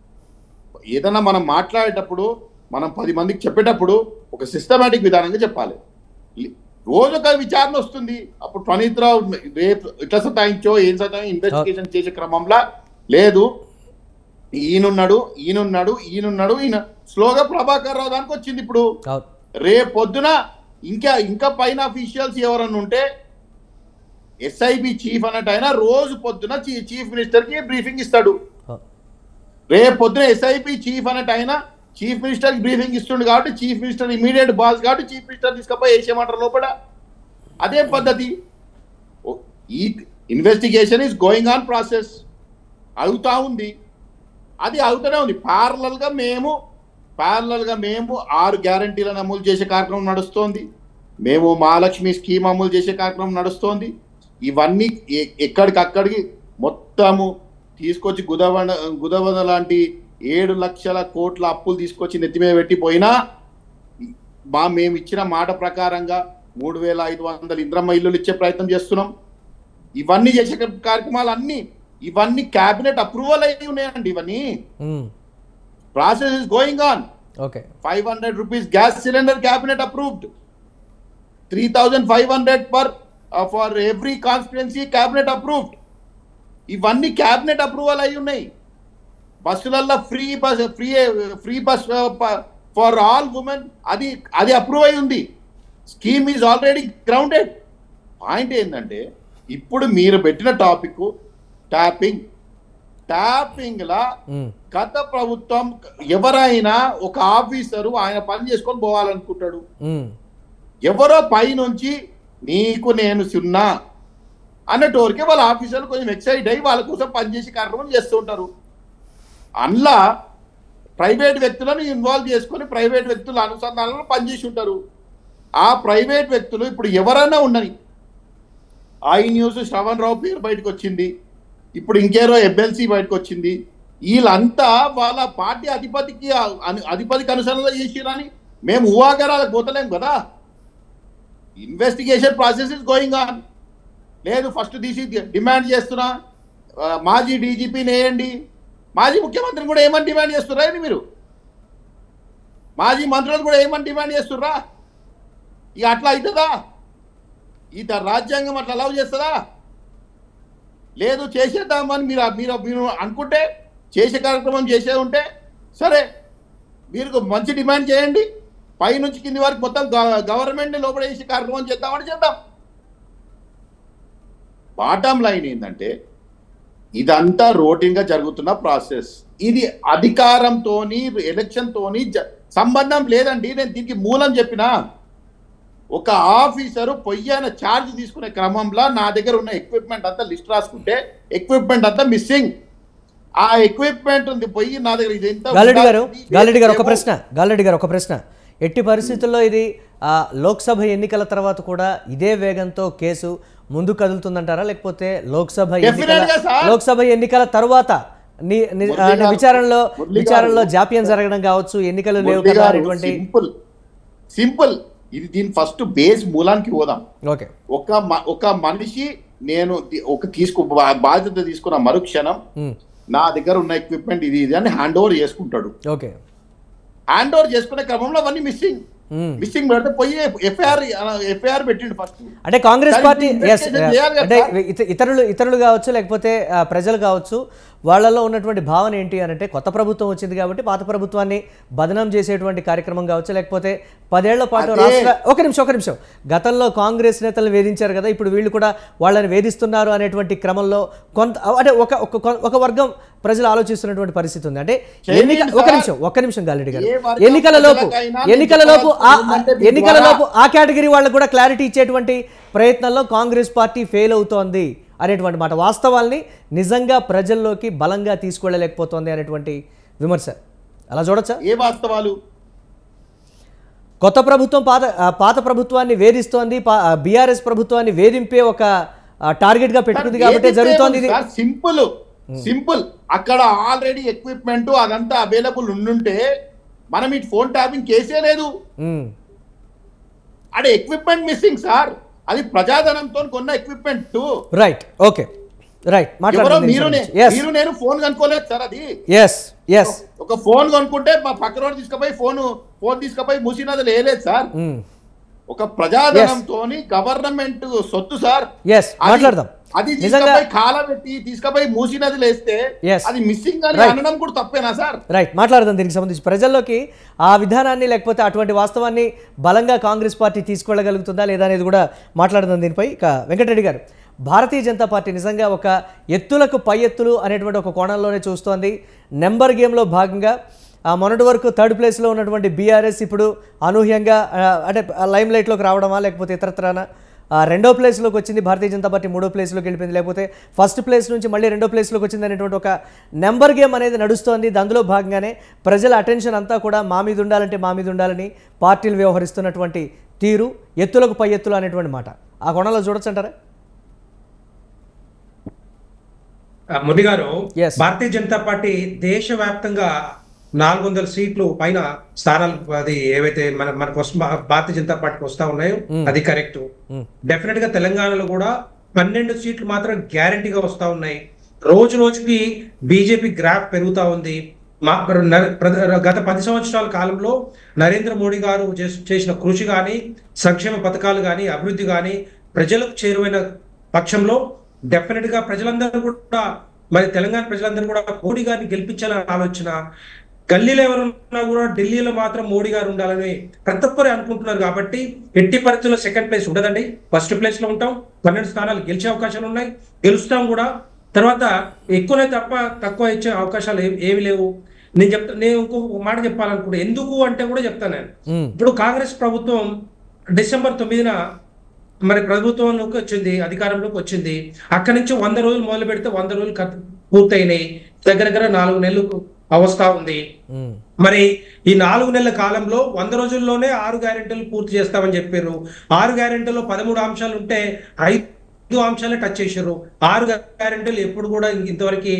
S3: ఏదైనా మనం మాట్లాడేటప్పుడు మనం పది మందికి చెప్పేటప్పుడు ఒక సిస్టమేటిక్ విధానంగా చెప్పాలి లి- రోజు ఒక విచారణ వస్తుంది అప్పుడు ప్రణీత్ రావు రేపు ఇట్లా సతాయించో ఏం సతాయి ఇన్వెస్టిగేషన్ చేసే క్రమంలో లేదు ఈయనున్నాడు ఈయనున్నాడు ఈయనున్నాడు ఈయన స్లోగా ప్రభాకర్ రావు దానికి వచ్చింది ఇప్పుడు
S1: అవును
S3: రేపు పొద్దున ఇంకా ఇంకా పైన అఫీషియల్స్ ఎవరన్నా ఉంటే ఎస్ఐబి చీఫ్ అన్నట్టు ఆయన రోజు పొద్దున చీ- చీఫ్ మినిస్టర్ కి బ్రీఫింగ్ ఇస్తాడు
S1: అవును.
S3: రేపు పొద్దున ఎస్ఐపి చీఫ్ అన్నట్టు ఆయన చీఫ్ మినిస్టర్ కి బ్రీఫింగ్ ఇస్తుండు కాబట్టి చీఫ్ మినిస్టర్ ఇమీడియట్ బాస్ కాబట్టి చీఫ్ మినిస్టర్ తీసుకపోయి వేసేయమంటారు లోపల అదే పద్ధతి ఓ- ఈ investigation is going on process అవుతా ఉంది అది అవుతూనే ఉంది Parallel గా మేము parallel గా మేము ఆరు గ్యారంటీలను అమలు చేసే కార్యక్రమం నడుస్తోంది మేము మహాలక్ష్మి స్కీమ్ అమలు చేసే కార్యక్రమం నడుస్తోంది ఇవన్నీ ఎ- ఎక్కడికక్కడికి మొత్తము తీసుకొచ్చి గుదవండ గుదవంద లాంటి ఏడు లక్షల కోట్ల అప్పులు తీసుకొచ్చి నెత్తి మీద పెట్టి పోయినా మా మేము ఇచ్చిన మాట ప్రకారంగా మూడు వేల ఐదు వందల ఇంద్రమ్మ ఇల్లులు ఇచ్చే ప్రయత్నం చేస్తున్నాం ఇవన్నీ చేసే కార్యక్రమాలు అన్ని ఇవన్నీ క్యాబినెట్ అప్రూవల్ అయి ఉన్నాయండి ఇవన్నీ
S1: మ్మ్.
S3: Process is going on
S1: okay
S3: five hundred rupees gas cylinder cabinet approved three thousand five hundred per for every constituency cabinet approved ఇవన్నీ క్యాబినెట్ అప్రూవల్ అయి ఉన్నాయి బస్సులల్లో free bus free free bus for all women అది అది approve అయి ఉంది scheme is already grounded point ఏంటంటే ఇప్పుడు మీరు పెట్టిన టాపిక్ ట్యాపింగ్ ట్యాపింగ్ లా
S1: మ్మ్.
S3: గత ప్రభుత్వం ఎవరైనా ఒక ఆఫీసరు ఆయన పని చేసుకొని పోవాలనుకుంటాడు
S1: మ్మ్.
S3: ఎవరో పైనుంచి నీకు నేను సున్నా అన్నటోరికే వాళ్ళ ఆఫీసర్లు కొంచెం ఎక్సైట్ అయ్యి వాళ్ళ కోసం పనిచేసే కార్యక్రమం చేస్తూ ఉంటారు అందులో ప్రైవేట్ వ్యక్తులను ఇన్వాల్వ్ చేసుకొని ప్రైవేట్ వ్యక్తుల అనుసంధానంలో పనిచేసి ఉంటారు ఆ ప్రైవేట్ వ్యక్తులు ఇప్పుడు ఎవరైనా ఉండని ఐ న్యూస్ శ్రవణ్ రావు పేరు బయటకు వచ్చింది ఇప్పుడు ఇంకేరో ఎమ్మెల్సీ బయటకు వచ్చింది వీళ్ళంతా వాళ్ళ పార్టీ అధిపతికి అను- అధిపతికి అనుసరణలో చేసిరని మేము ఊహాగారాలకు పోతలేం కదా investigation process is going on లేదు ఫస్ట్ తీసి డిమాండ్ చేస్తున్నా ఆ, మాజీ డీజీపీని వేయండి మాజీ ముఖ్యమంత్రిని కూడా ఏమని డిమాండ్ చేస్తుర్రా ఏంటి మీరు మాజీ మంత్రులను కూడా ఏమని డిమాండ్ చేస్తుర్రా ఇక అట్లా అవుతుందా ఈ ద- రాజ్యాంగం అట్లా అలౌ చేస్తుందా లేదు చేసేద్దామని మీరు మీరు మీరు అనుకుంటే చేసే కార్యక్రమం చేసే ఉంటే సరే మీరు మంచి డిమాండ్ చేయండి పైనుంచి కింది వరకు మొత్తం గవర్నమెంట్ లోపల చేసే కార్యక్రమం చేద్దామని చేద్దాం బాటం లైన్ ఏంటంటే ఇదంతా routine గా జరుగుతున్న ప్రాసెస్ ఇది అధికారంతోని ఎలక్షన్ తోని జ- సంబంధం లేదండి నేను దీనికి మూలం చెప్పిన ఒక ఆఫీసరు పొయ్యన ఛార్జ్ తీసుకునే క్రమంలో నా దగ్గర ఉన్న ఎక్విప్మెంట్ అంతా లిస్ట్ రాసుకుంటే ఎక్విప్మెంట్ అంతా మిస్సింగ్ ఆ ఎక్విప్మెంట్ ఉంది పొయ్యి నా దగ్గర ఇది ఎంత
S1: గాలిరెడ్డి గారు
S3: ఉందా?
S1: గాలిరెడ్డి గారు ఒక
S3: ఏమో.
S1: ప్రశ్న గాలిరెడ్డి గారు ఒక ప్రశ్న ఎట్టి పరిస్థితుల్లో ఇది ఆ, లోక్సభ ఎన్నికల తర్వాత కూడా ఇదే వేగంతో కేసు ముందు కదులుతుందంటారా లేకపోతే లోక్సభ ఎన్నికల
S3: Definitely గా సార్.
S1: లోక్సభ ఎన్నికల తర్వాత ని- ని-
S3: మురళి
S1: అంటే
S3: గారు,
S1: విచారణలో
S3: మురళి గారు.
S1: విచారణలో జాప్యం జరగడం కావచ్చు ఎన్నికలు లేవు
S3: మురళి
S1: కదా
S3: గారు,
S1: అనేటువంటి
S3: సింపుల్ సింపుల్ ఇది దీని ఫస్ట్ బేస్ మూలానికి పోదాం
S1: ఓకే
S3: ఒక మ- ఒక మనిషి నేను ది- ఒక తీసుకు బా- బాధ్యత తీసుకున్న మరుక్షణం
S1: ఉమ్,
S3: నా దగ్గర ఉన్న ఎక్విప్మెంట్ ఇది ఇది అని హ్యాండ్ ఓవర్ చేసుకుంటాడు
S1: ఓకే
S3: హ్యాండ్ ఓవర్ చేసుకునే క్రమంలో అవన్నీ మిస్సింగ్
S1: ఉమ్.
S3: మిస్సింగ్ పెడితే పోయి ఎఫ్ఐఆర్ ఎఫ్ఐఆర్ పెట్టిండు ఫస్ట్
S1: అంటే కాంగ్రెస్
S3: దానికి
S1: పార్టీ ఎస్
S3: investigation చేయాలి కదా
S1: అంటే
S3: సార్.
S1: ఇత- ఇతరులు ఇతరులు కావచ్చు లేకపోతే ఆ, ప్రజలు కావచ్చు వాళ్ళలో ఉన్నటువంటి భావన ఏంటి అని అంటే కొత్త ప్రభుత్వం వచ్చింది కాబట్టి పాత ప్రభుత్వాన్ని బదనం చేసేటువంటి కార్యక్రమం కావచ్చు లేకపోతే పదేళ్ల పాటు
S3: అదే.
S1: రాష్ట్ర ఒక నిమిషం ఒక నిమిషం గతంలో కాంగ్రెస్ నేతలు వేధించారు కదా ఇప్పుడు వీళ్ళు కూడా వాళ్ళని వేధిస్తున్నారు అనేటువంటి క్రమంలో కొంత అంటే ఒక ఒక ఒక వర్గం ప్రజలు ఆలోచిస్తున్నటువంటి పరిస్థితి ఉంది అంటే ఎన్నిక
S3: చేయండి
S1: ఒక
S3: సార్.
S1: నిమిషం ఒక్క నిమిషం గాలిరెడ్డి గారు
S3: ఏ వర్గం
S1: ఎన్నికల లోపు
S3: ప్రజలకైనా
S1: ఎన్నికల లోపు ఆ-
S3: మీకు అంటే మీ
S1: ఎన్నికల
S3: ద్వారా-
S1: లోపు ఆ కేటగిరీ వాళ్ళకు కూడా క్లారిటీ ఇచ్చేటువంటి ప్రయత్నంలో కాంగ్రెస్ పార్టీ ఫెయిల్ అవుతోంది అనేటువంటి మాట వాస్తవాల్ని నిజంగా ప్రజల్లోకి బలంగా తీసుకెళ్ళలేకపోతోంది అనేటువంటి విమర్శ అలా చూడొచ్చా
S3: ఏ వాస్తవాలు
S1: కొత్త ప్రభుత్వం పాత ఆ, పాత ప్రభుత్వాన్ని వేధిస్తోంది బీఆర్ఎస్ ప్రభుత్వాన్ని వేధింపే ఒక ఆ, టార్గెట్ గా పెట్టుకుంది కాబట్టి జరుగుతోంది ఇది
S3: సింపుల్ సింపుల్ అక్కడ ఆల్రెడీ ఎక్విప్మెంట్ అదంతా అవైలబుల్ ఉండుంటే మనం ఇటు ఫోన్ ట్యాపింగ్ కేసే లేదు
S1: ఉమ్,
S3: అక్కడ ఎక్విప్మెంట్ మిస్సింగ్ సార్ అది ప్రజాధనంతో కొన్న ఎక్విప్మెంట్
S1: రైట్ ఓకే రైట్
S3: ఎవరో
S1: మాట్లాడండి
S3: మీరు నే-
S1: ఎస్
S3: మీరు నేను ఫోన్ కనుక్కోలేదు సార్ అది
S1: ఎస్ ఎస్
S3: ఒక ఫోన్ కొనుక్కుంటే మా పక్క రోడ్ తీసుకుపోయి ఫోన్ ఫోన్ తీసుకుపోయి మూసినది లేదు సార్ ఒక ప్రజాధనంతో గవర్నమెంట్ సొత్తు సార్
S1: ఎస్
S3: అది-
S1: మాట్లాడదాం
S3: అది
S1: నిజంగా
S3: తీసుకుపోయి కాల పెట్టి తీసుకుపోయి మూసినది లేస్తే
S1: Yes.
S3: అది మిస్సింగ్ అని
S1: Right.
S3: అనడం కూడా తప్పేనా సార్
S1: రైట్ మాట్లాడదాం దీనికి సంబంధించి ప్రజల్లోకి ఆ విధానాన్ని లేకపోతే అటువంటి వాస్తవాన్ని బలంగా కాంగ్రెస్ పార్టీ తీసుకెళ్ళగలుగుతుందా లేదా అనేది కూడా మాట్లాడదాం దీనిపై ఇక వెంకటరెడ్డి గారు భారతీయ జనతా పార్టీ నిజంగా ఒక ఎత్తులకు పై ఎత్తులు అనేటువంటి ఒక కోణంలోనే చూస్తోంది నెంబర్ గేమ్లో భాగంగా ఆ మొన్నటి వరకు థర్డ్ ప్లేస్లో ఉన్నటువంటి బీఆర్ఎస్ ఇప్పుడు అనూహ్యంగా ఆ, అంటే లైమ్ లైట్లోకి రావడమా లేకపోతే ఇతరత్రాన ఆ, రెండో ప్లేస్లోకి వచ్చింది భారతీయ జనతా పార్టీ మూడో ప్లేస్లోకి వెళ్ళిపోయింది లేకపోతే ఫస్ట్ ప్లేస్ నుంచి మళ్ళీ రెండో ప్లేస్లోకి వచ్చింది అనేటువంటి ఒక నెంబర్ గేమ్ అనేది నడుస్తోంది అందులో భాగంగానే ప్రజల అటెన్షన్ అంతా కూడా మా మీద ఉండాలంటే మా మీద ఉండాలని పార్టీలు వ్యవహరిస్తున్నటువంటి తీరు ఎత్తులకు పై ఎత్తులు అనేటువంటి మాట ఆ కోణంలో చూడొచ్చు అంటారా
S4: ఆ, మురళి గారు
S1: Yes.
S4: భారతీయ జనతా పార్టీ దేశవ్యాప్తంగా నాలుగు వందల సీట్లు పైన స్థానాలు అది ఏవైతే మన మనకు వస్తు భారతీయ జనతా పార్టీకి వస్తా ఉన్నాయో అది కరెక్ట్ డెఫినెట్ గా తెలంగాణలో కూడా పన్నెండు సీట్లు మాత్రం గ్యారంటీగా వస్తా ఉన్నాయి రోజు రోజుకి బీజేపీ గ్రాఫ్ పెరుగుతా ఉంది మా నర- ప్ర- గత పది సంవత్సరాల కాలంలో నరేంద్ర మోడీ గారు చేస్- చేసిన కృషి కానీ సంక్షేమ పథకాలు కానీ అభివృద్ధి కానీ ప్రజలకు చేరువైన పక్షంలో డెఫినెట్ గా ప్రజలందరూ కూడా మరి తెలంగాణ ప్రజలందరూ కూడా మోడీ గారిని గెలిపించాలనే ఆలోచన గల్లీలో ఎవరున్నా కూడా ఢిల్లీలో మాత్రం మోడీ గారు ఉండాలని ప్రతి ఒక్కరు అనుకుంటున్నారు కాబట్టి ఎట్టి పరిస్థితుల్లో సెకండ్ ప్లేస్ ఉండదండి ఫస్ట్ ప్లేస్ లో ఉంటాం పన్నెండు స్థానాలు గెలిచే అవకాశాలు ఉన్నాయి గెలుస్తాం కూడా తర్వాత ఎక్కువనే తప్ప తక్కువ ఇచ్చే అవకాశాలు ఏం- ఏమి లేవు నేను చెప్తా నేను ఇంకొక మాట చెప్పాలనుకుంటే ఎందుకు అంటే కూడా చెప్తాను నేను
S1: మ్మ్.
S4: ఇప్పుడు కాంగ్రెస్ ప్రభుత్వం డిసెంబర్ తొమ్మిదిన మరి ప్రభుత్వంలోకి వచ్చింది అధికారంలోకి వచ్చింది అక్కడి నుంచి వంద రోజులు మొదలు పెడితే వంద రోజులు కత్- పూర్తయినాయి దగ్గర దగ్గర నాలుగు నెలలు అవస్థ ఉంది
S1: మ్మ్.
S4: మరి ఈ నాలుగు నెలల కాలంలో వంద రోజుల్లోనే ఆరు గ్యారెంటీలు పూర్తి చేస్తామని చెప్పారు ఆరు గ్యారెంటీలో పదమూడు అంశాలు ఉంటే ఐదు అంశాలే టచ్ చేశారు ఆరు గ్యారెంటీలు ఎప్పుడు కూడా ఇంతవరకు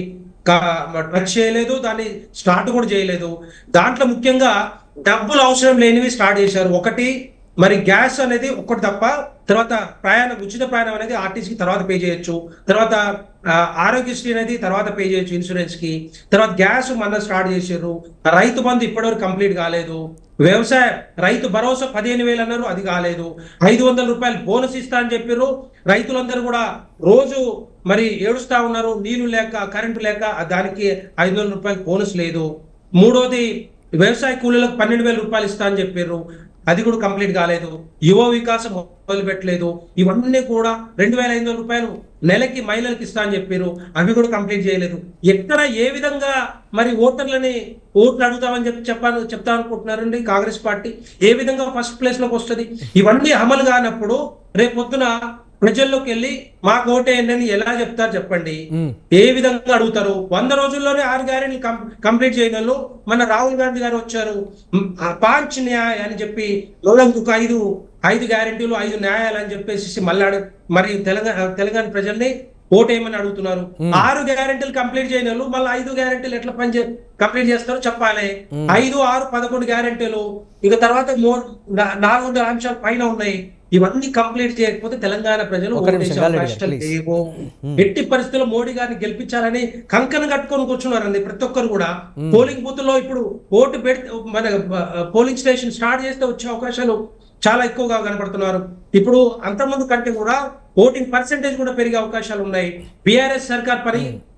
S4: టచ్ చేయలేదు దాన్ని స్టార్ట్ కూడా చేయలేదు దాంట్లో ముఖ్యంగా డబ్బులు అవసరం లేనివి స్టార్ట్ చేశారు ఒకటి మరి గ్యాస్ అనేది ఒక్కటి తప్ప తర్వాత ప్రయాణం ఉచిత ప్రయాణం అనేది ఆర్టీసీకి తర్వాత పే చేయొచ్చు తర్వాత ఆ, ఆరోగ్యశ్రీ అనేది తర్వాత పే చేయొచ్చు ఇన్సూరెన్స్ కి తర్వాత గ్యాస్ మన స్టార్ట్ చేసారు రైతు బంధు ఇప్పటివరకు కంప్లీట్ కాలేదు వ్యవసాయ రైతు భరోసా పదిహేను వేలు అన్నారు అది కాలేదు ఐదు వందల రూపాయలు బోనస్ ఇస్తా అని చెప్పారు రైతులందరూ కూడా రోజు మరి ఏడుస్తా ఉన్నారు నీళ్లు లేక కరెంటు లేక ఆ దానికి ఐదు వందల రూపాయలు బోనస్ లేదు మూడోది వ్యవసాయ కూలీలకు పన్నెండు వేల రూపాయలు ఇస్తా అని చెప్పారు అది కూడా కంప్లీట్ కాలేదు యువ వికాసం మొదలు పెట్టలేదు ఇవన్నీ కూడా రెండు వేల ఐదు వందల రూపాయలు నెలకి మహిళలకు ఇస్తా అని చెప్పారు అవి కూడా కంప్లీట్ చేయలేదు ఎక్కడ ఏ విధంగా మరి ఓటర్లని ఓట్లు అడుగుతామని చెప్పి చెప్పాను చెప్తా అనుకుంటున్నారండి కాంగ్రెస్ పార్టీ ఏ విధంగా ఫస్ట్ ప్లేస్ లోకి వస్తుంది ఇవన్నీ అమలు కానప్పుడు రేపు పొద్దున ప్రజల్లోకి వెళ్ళి మాకు ఓటేయండి అని ఎలా చెప్తారు చెప్పండి
S1: మ్మ్.
S4: ఏ విధంగా అడుగుతారు వంద రోజుల్లోనే ఆరు గ్యారెంటీలు కం- కంప్లీట్ చేయని వాళ్ళు మన రాహుల్ గాంధీ గారు వచ్చారు మ్, ఆ పాంచ్ న్యాయ అని చెప్పి లోలంకు ఒక ఐదు ఐదు గ్యారెంటీలు ఐదు న్యాయాలు అని చెప్పేసి మళ్ళీ అడు- మరి తెలంగాణ తెలంగాణ ప్రజల్ని ఓటేయమని అడుగుతున్నారు ఆరు గ్యారెంటీలు కంప్లీట్ చేయని వాళ్ళు మళ్ళీ ఐదు గ్యారెంటీలు ఎట్లా పని చే కంప్లీట్ చేస్తారో చెప్పాలి ఐదు ఆరు పదకొండు గ్యారెంటీలు ఇక తర్వాత మూ నా- నాలుగు వందల అంశాలు పైన ఉన్నాయి ఇవన్నీ కంప్లీట్ చేయకపోతే తెలంగాణ ప్రజలు
S1: ఒక నిమిషం,
S4: ఓటేసే
S1: గాలిరెడ్డి గారు,
S4: అవకాశాలు
S1: please.
S4: లేవు. ఎట్టి పరిస్థితుల్లో మోడీ గారిని గెలిపించాలని కంకణ కట్టుకొని కూర్చున్నారండి ప్రతి ఒక్కరు కూడా పోలింగ్ బూత్ లో ఇప్పుడు ఓటు పెడితే మన పోలింగ్ స్టేషన్ స్టార్ట్ చేస్తే వచ్చే అవకాశాలు చాలా ఎక్కువగా కనపడుతున్నారు ఇప్పుడు అంతకుముందు కంటే కూడా ఓటింగ్ పర్సెంటేజ్ కూడా పెరిగే అవకాశాలు ఉన్నాయి బీఆర్ఎస్ సర్కార్ పని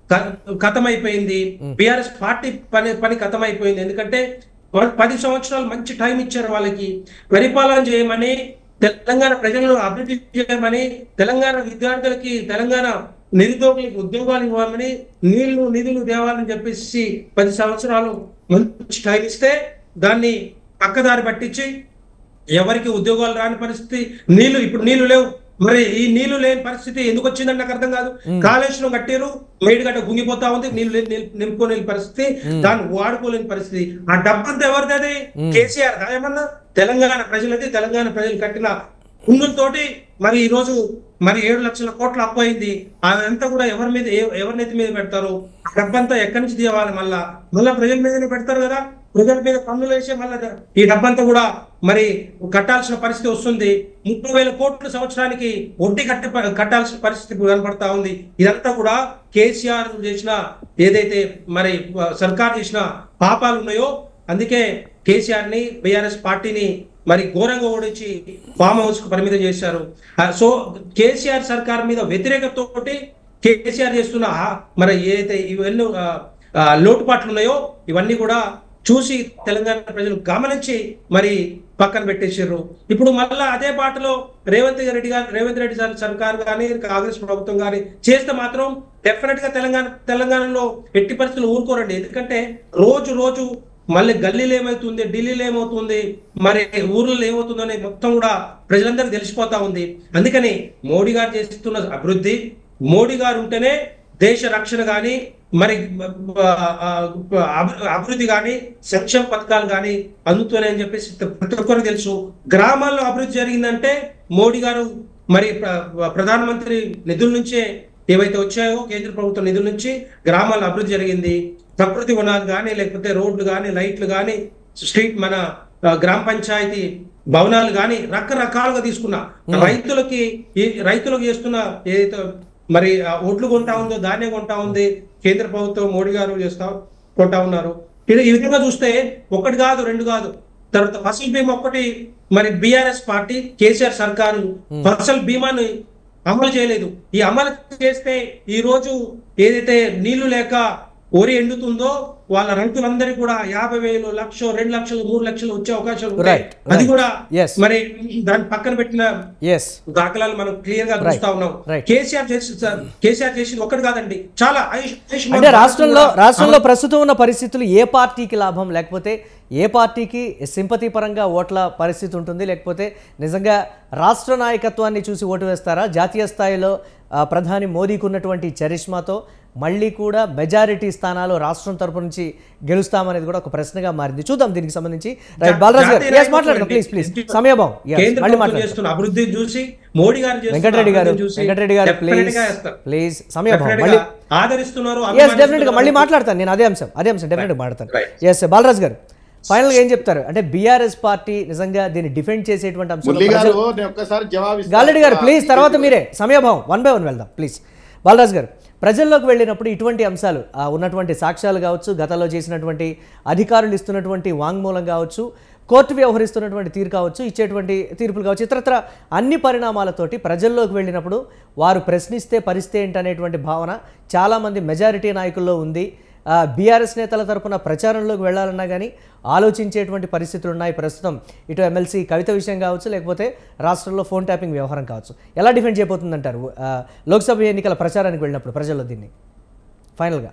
S4: కథం అయిపోయింది బీఆర్ఎస్ పార్టీ పని పని కథం అయిపోయింది ఎందుకంటే వాళ్ళు పది సంవత్సరాలు మంచి టైం ఇచ్చారు వాళ్ళకి పరిపాలన చేయమని తెలంగాణ ప్రజలను అభివృద్ధి చేయమని తెలంగాణ విద్యార్థులకి తెలంగాణ నిరుద్యోగులకు ఉద్యోగాలు ఇవ్వమని నీళ్లు నిధులు తేవాలని చెప్పేసి పది సంవత్సరాలు మంచి టైం ఇస్తే దాన్ని పక్కదారి పట్టించి ఎవరికి ఉద్యోగాలు రాని పరిస్థితి నీళ్లు ఇప్పుడు నీళ్లు లేవు మరి ఈ నీళ్లు లేని పరిస్థితి ఎందుకు వచ్చిందని నాకు అర్థం కాదు కాళేశ్వరం కట్టారు మేడిగడ్డ గుంగిపోతా ఉంది నీళ్లు లేని- నిల్- నింపుకోలేని పరిస్థితి దాన్ని వాడుకోలేని పరిస్థితి ఆ డబ్బంతా ఎవరిది అది కేసీఆర్ ఏమన్నా తెలంగాణ ప్రజలది తెలంగాణ ప్రజలు కట్టిన కుందులతోటి మరి ఈ రోజు మరి ఏడు లక్షల కోట్ల అప్పు అయింది అదంతా కూడా ఎవరి మీద ఏ- ఎవరి నెత్తి మీద పెడతారు ఆ డబ్బంతా ఎక్కడి నుంచి తీయాలి మళ్ళా మళ్ళా ప్రజల మీదనే పెడతారు కదా ప్రజల మీద పన్నులు వేసే మళ్ళా ఈ డబ్బంతా కూడా మరి కట్టాల్సిన పరిస్థితి వస్తుంది ముప్పై వేల కోట్ల సంవత్సరానికి వడ్డీ కట్టి కట్టాల్సిన పరిస్థితి కనపడతా ఉంది ఇదంతా కూడా కేసీఆర్ చేసిన ఏదైతే మరి సర్కార్ చేసిన పాపాలు ఉన్నాయో అందుకే కేసీఆర్ ని బీఆర్ఎస్ పార్టీని మరి ఘోరంగా ఓడించి ఫామ్ హౌస్ కు పరిమితం చేశారు ఆ, సో కేసీఆర్ సర్కార్ మీద వ్యతిరేకతతోటి కేసీఆర్ చేస్తున్న ఆ- మరి ఏదైతే ఇవన్నీ ఆ, ఆ, లోటుపాట్లు ఉన్నాయో ఇవన్నీ కూడా చూసి తెలంగాణ ప్రజలు గమనించి మరి పక్కన పెట్టేసారు ఇప్పుడు మళ్ళా అదే బాటలో రేవంత్ రెడ్డి గారు రేవంత్ రెడ్డి సార్ సర్కార్ కానీ కాంగ్రెస్ ప్రభుత్వం కానీ చేస్తే మాత్రం డెఫినెట్ గా తెలంగాణ తెలంగాణలో ఎట్టి పరిస్థితులు ఊరుకోరండి ఎందుకంటే రోజు రోజు మళ్ళీ గల్లీలో ఏమవుతుంది ఢిల్లీలో ఏమవుతుంది మరి ఊర్లలో ఏమవుతుందని మొత్తం కూడా ప్రజలందరికీ తెలిసిపోతా ఉంది అందుకని మోడీ గారు చేస్తున్న అభివృద్ధి మోడీ గారు ఉంటేనే దేశ రక్షణ కానీ మరి ఆ, ఆ, అభి- అభివృద్ధి కానీ సంక్షేమ పథకాలు కానీ అందుతున్నాయని చెప్పేసి ప్రతి ఒక్కరికి తెలుసు గ్రామాల్లో అభివృద్ధి జరిగిందంటే మోడీ గారు మరి ప్ర- ప్రధానమంత్రి నిధుల నుంచే ఏవైతే వచ్చాయో కేంద్ర ప్రభుత్వ నిధుల నుంచి గ్రామాల్లో అభివృద్ధి జరిగింది ప్రకృతి వనాలు కానీ లేకపోతే రోడ్లు కానీ లైట్లు కానీ స్ట్రీట్ మన ఆ, గ్రామ పంచాయతీ భవనాలు కానీ రకరకాలుగా తీసుకున్న రైతులకి ఈ రైతులకు చేస్తున్న ఏదైతే మరి ఆ ఒడ్లు కొంటా ఉందో ధాన్యం కొంటా ఉంది కేంద్ర ప్రభుత్వం మోడీ గారు చేస్తా కొంటా ఉన్నారు ఇది ఈ విధంగా చూస్తే ఒకటి కాదు రెండు కాదు తర్వాత ఫసల్ బీమా ఒక్కటి మరి బీఆర్ఎస్ పార్టీ కేసీఆర్ సర్కారు ఫసల్ బీమాని అమలు చేయలేదు ఈ అమలు చేస్తే ఈ రోజు ఏదైతే నీళ్లు లేక వరి ఎండుతుందో వాళ్ళ రైతులందరికీ కూడా యాభై వేలు లక్ష రెండు లక్షలు మూడు లక్షలు వచ్చే అవకాశాలు ఉంటాయి
S1: Right,
S4: అది
S1: right.
S4: కూడా
S1: Yes.
S4: మరి దాని పక్కన పెట్టిన
S1: ఎస్
S4: దాఖలాలు మనం క్లియర్ గా చూస్తా ఉన్నాం
S1: right.
S4: కేసీఆర్ చేసి కేసీఆర్ చేసింది ఒకటి కాదండి చాలా ఆయుష్- ఆయుష్మాన్
S1: అంటే
S4: భారత్
S1: రాష్ట్రంలో
S4: కూడా
S1: రాష్ట్రంలో ప్రస్తుతం ఉన్న పరిస్థితులు ఏ పార్టీకి లాభం లేకపోతే ఏ పార్టీకి సింపతి పరంగా ఓట్ల పరిస్థితి ఉంటుంది లేకపోతే నిజంగా రాష్ట్ర నాయకత్వాన్ని చూసి ఓటు వేస్తారా జాతీయ స్థాయిలో ఆ, ప్రధాని మోదీకి ఉన్నటువంటి చరిష్మాతో మళ్ళీ కూడా మెజారిటీ స్థానాలు రాష్ట్రం తరపు నుంచి గెలుస్తామనేది కూడా ఒక ప్రశ్నగా మారింది చూద్దాం దీనికి సంబంధించి రైట్ బాలరాజ్ గారు
S4: జాతీయ
S1: Yes, మాట్లాడదాం
S4: నాయకత్వం
S1: ప్లీజ్ ప్లీజ్
S4: ఏంటి?
S1: సమయభావం Yes,
S4: కేంద్ర
S1: మళ్ళీ
S4: ప్రభుత్వం
S1: మాట్లాడదాం
S4: చేస్తున్న అభివృద్ధిని చూసి మోడీ గారు చేస్తున్న
S1: వెంకటరెడ్డి గారు
S4: అభివృద్ధిని చూసి
S1: వెంకటరెడ్డి గారు
S4: definitely
S1: ప్లీజ్
S4: గా వేస్తారు.
S1: ప్లీజ్ సమయభావం
S4: Definitely
S1: మళ్ళీ
S4: గా ఆదరిస్తున్నారు
S1: ఎస్
S4: అభిమానిస్తున్నారు.
S1: డెఫినెట్ గా మళ్ళీ మాట్లాడతాను నేను అదే అంశం అదే అంశం డెఫినెట్ మాట్లాడతాను
S4: Right.
S1: ఎస్ బాలరాజ్ గారు ఫైనల్ గా ఏం చెప్తారు అంటే బీఆర్ఎస్ పార్టీ నిజంగా దీన్ని డిఫెండ్ చేసేటువంటి అంశం
S3: మురళి గారు నేను ఒక్కసారి జవాబు
S1: గాలిడి గారు ప్లీజ్ తర్వాత మీరే సమయభావం వన్ బై వన్ వెళ్దాం ప్లీజ్ బాలరాజ్ గారు ప్రజల్లోకి వెళ్ళినప్పుడు ఇటువంటి అంశాలు ఆ, ఉన్నటువంటి సాక్ష్యాలు కావచ్చు గతంలో చేసినటువంటి అధికారులు ఇస్తున్నటువంటి వాంగ్మూలం కావచ్చు కోర్టు వ్యవహరిస్తున్నటువంటి తీరు కావచ్చు ఇచ్చేటువంటి తీర్పులు కావచ్చు ఇతరత్ర అన్ని పరిణామాలతోటి ప్రజల్లోకి వెళ్ళినప్పుడు వారు ప్రశ్నిస్తే పరిస్థితి ఏంటనేటువంటి భావన చాలామంది మెజారిటీ నాయకుల్లో ఉంది బీఆర్ఎస్ నేతల తరపున ప్రచారంలోకి వెళ్ళాలన్నా కానీ ఆలోచించేటువంటి పరిస్థితులు ఉన్నాయి ప్రస్తుతం ఇటు ఎమ్మెల్సీ కవిత విషయం కావచ్చు లేకపోతే రాష్ట్రంలో ఫోన్ ట్యాపింగ్ వ్యవహారం కావచ్చు ఎలా డిఫెండ్ చేయబోతుందంటారు ఆ, లోక్సభ ఎన్నికల ప్రచారానికి వెళ్ళినప్పుడు ప్రజల్లో దీన్ని ఫైనల్గా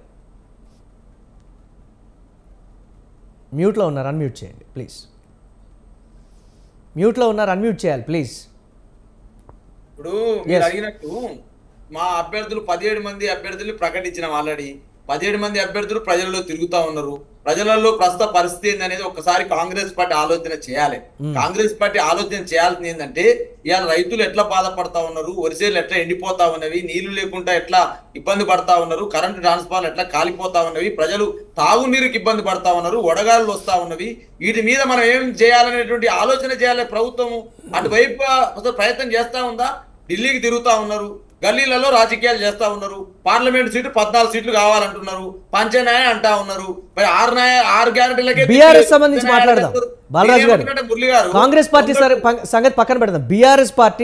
S1: మ్యూట్లో ఉన్నారు అన్మ్యూట్ చేయండి ప్లీజ్ మ్యూట్లో ఉన్నారు అన్మ్యూట్ చేయాలి ప్లీజ్
S2: ఇప్పుడు మీరు అడిగినట్టు మా అభ్యర్థులు పదిహేడు మంది అభ్యర్థులు ప్రకటించిన ఆల్రెడీ పదిహేడు మంది అభ్యర్థులు ప్రజల్లో తిరుగుతా ఉన్నారు ప్రజలలో ప్రస్తుత పరిస్థితి ఏందనేది ఒకసారి కాంగ్రెస్ పార్టీ ఆలోచన చేయాలి కాంగ్రెస్ పార్టీ ఆలోచన చేయాల్సింది ఏంటంటే ఇవాళ రైతులు ఎట్లా బాధపడతా ఉన్నారు వరిసేలు ఎట్లా ఎండిపోతా ఉన్నవి నీళ్లు లేకుండా ఎట్లా ఇబ్బంది పడతా ఉన్నారు కరెంటు ట్రాన్స్ఫార్మర్ ఎట్లా కాలిపోతా ఉన్నవి ప్రజలు తాగునీరుకి ఇబ్బంది పడతా ఉన్నారు వడగాళ్ళు వస్తా ఉన్నవి వీటి మీద మనం ఏం చేయాలనేటువంటి ఆలోచన చేయాలి ప్రభుత్వం అటువైపు అసలు ప్రయత్నం చేస్తా ఉందా ఢిల్లీకి తిరుగుతా ఉన్నారు గల్లీలలో రాజకీయాలు చేస్తా ఉన్నారు పార్లమెంట్ సీట్లు పద్నాలుగు సీట్లు కావాలంటున్నారు పంచనాయ అంటా ఉన్నారు మరి ఆరు న్యాయ ఆరు గ్యారెంటీలకే
S1: బీఆర్ఎస్ సంబంధించి మాట్లాడదాం బాలరాజు గారు
S2: మురళి గారు
S1: కాంగ్రెస్ పార్టీ సరే పం- సంగతి పక్కన పెడదాం బీఆర్ఎస్ పార్టీ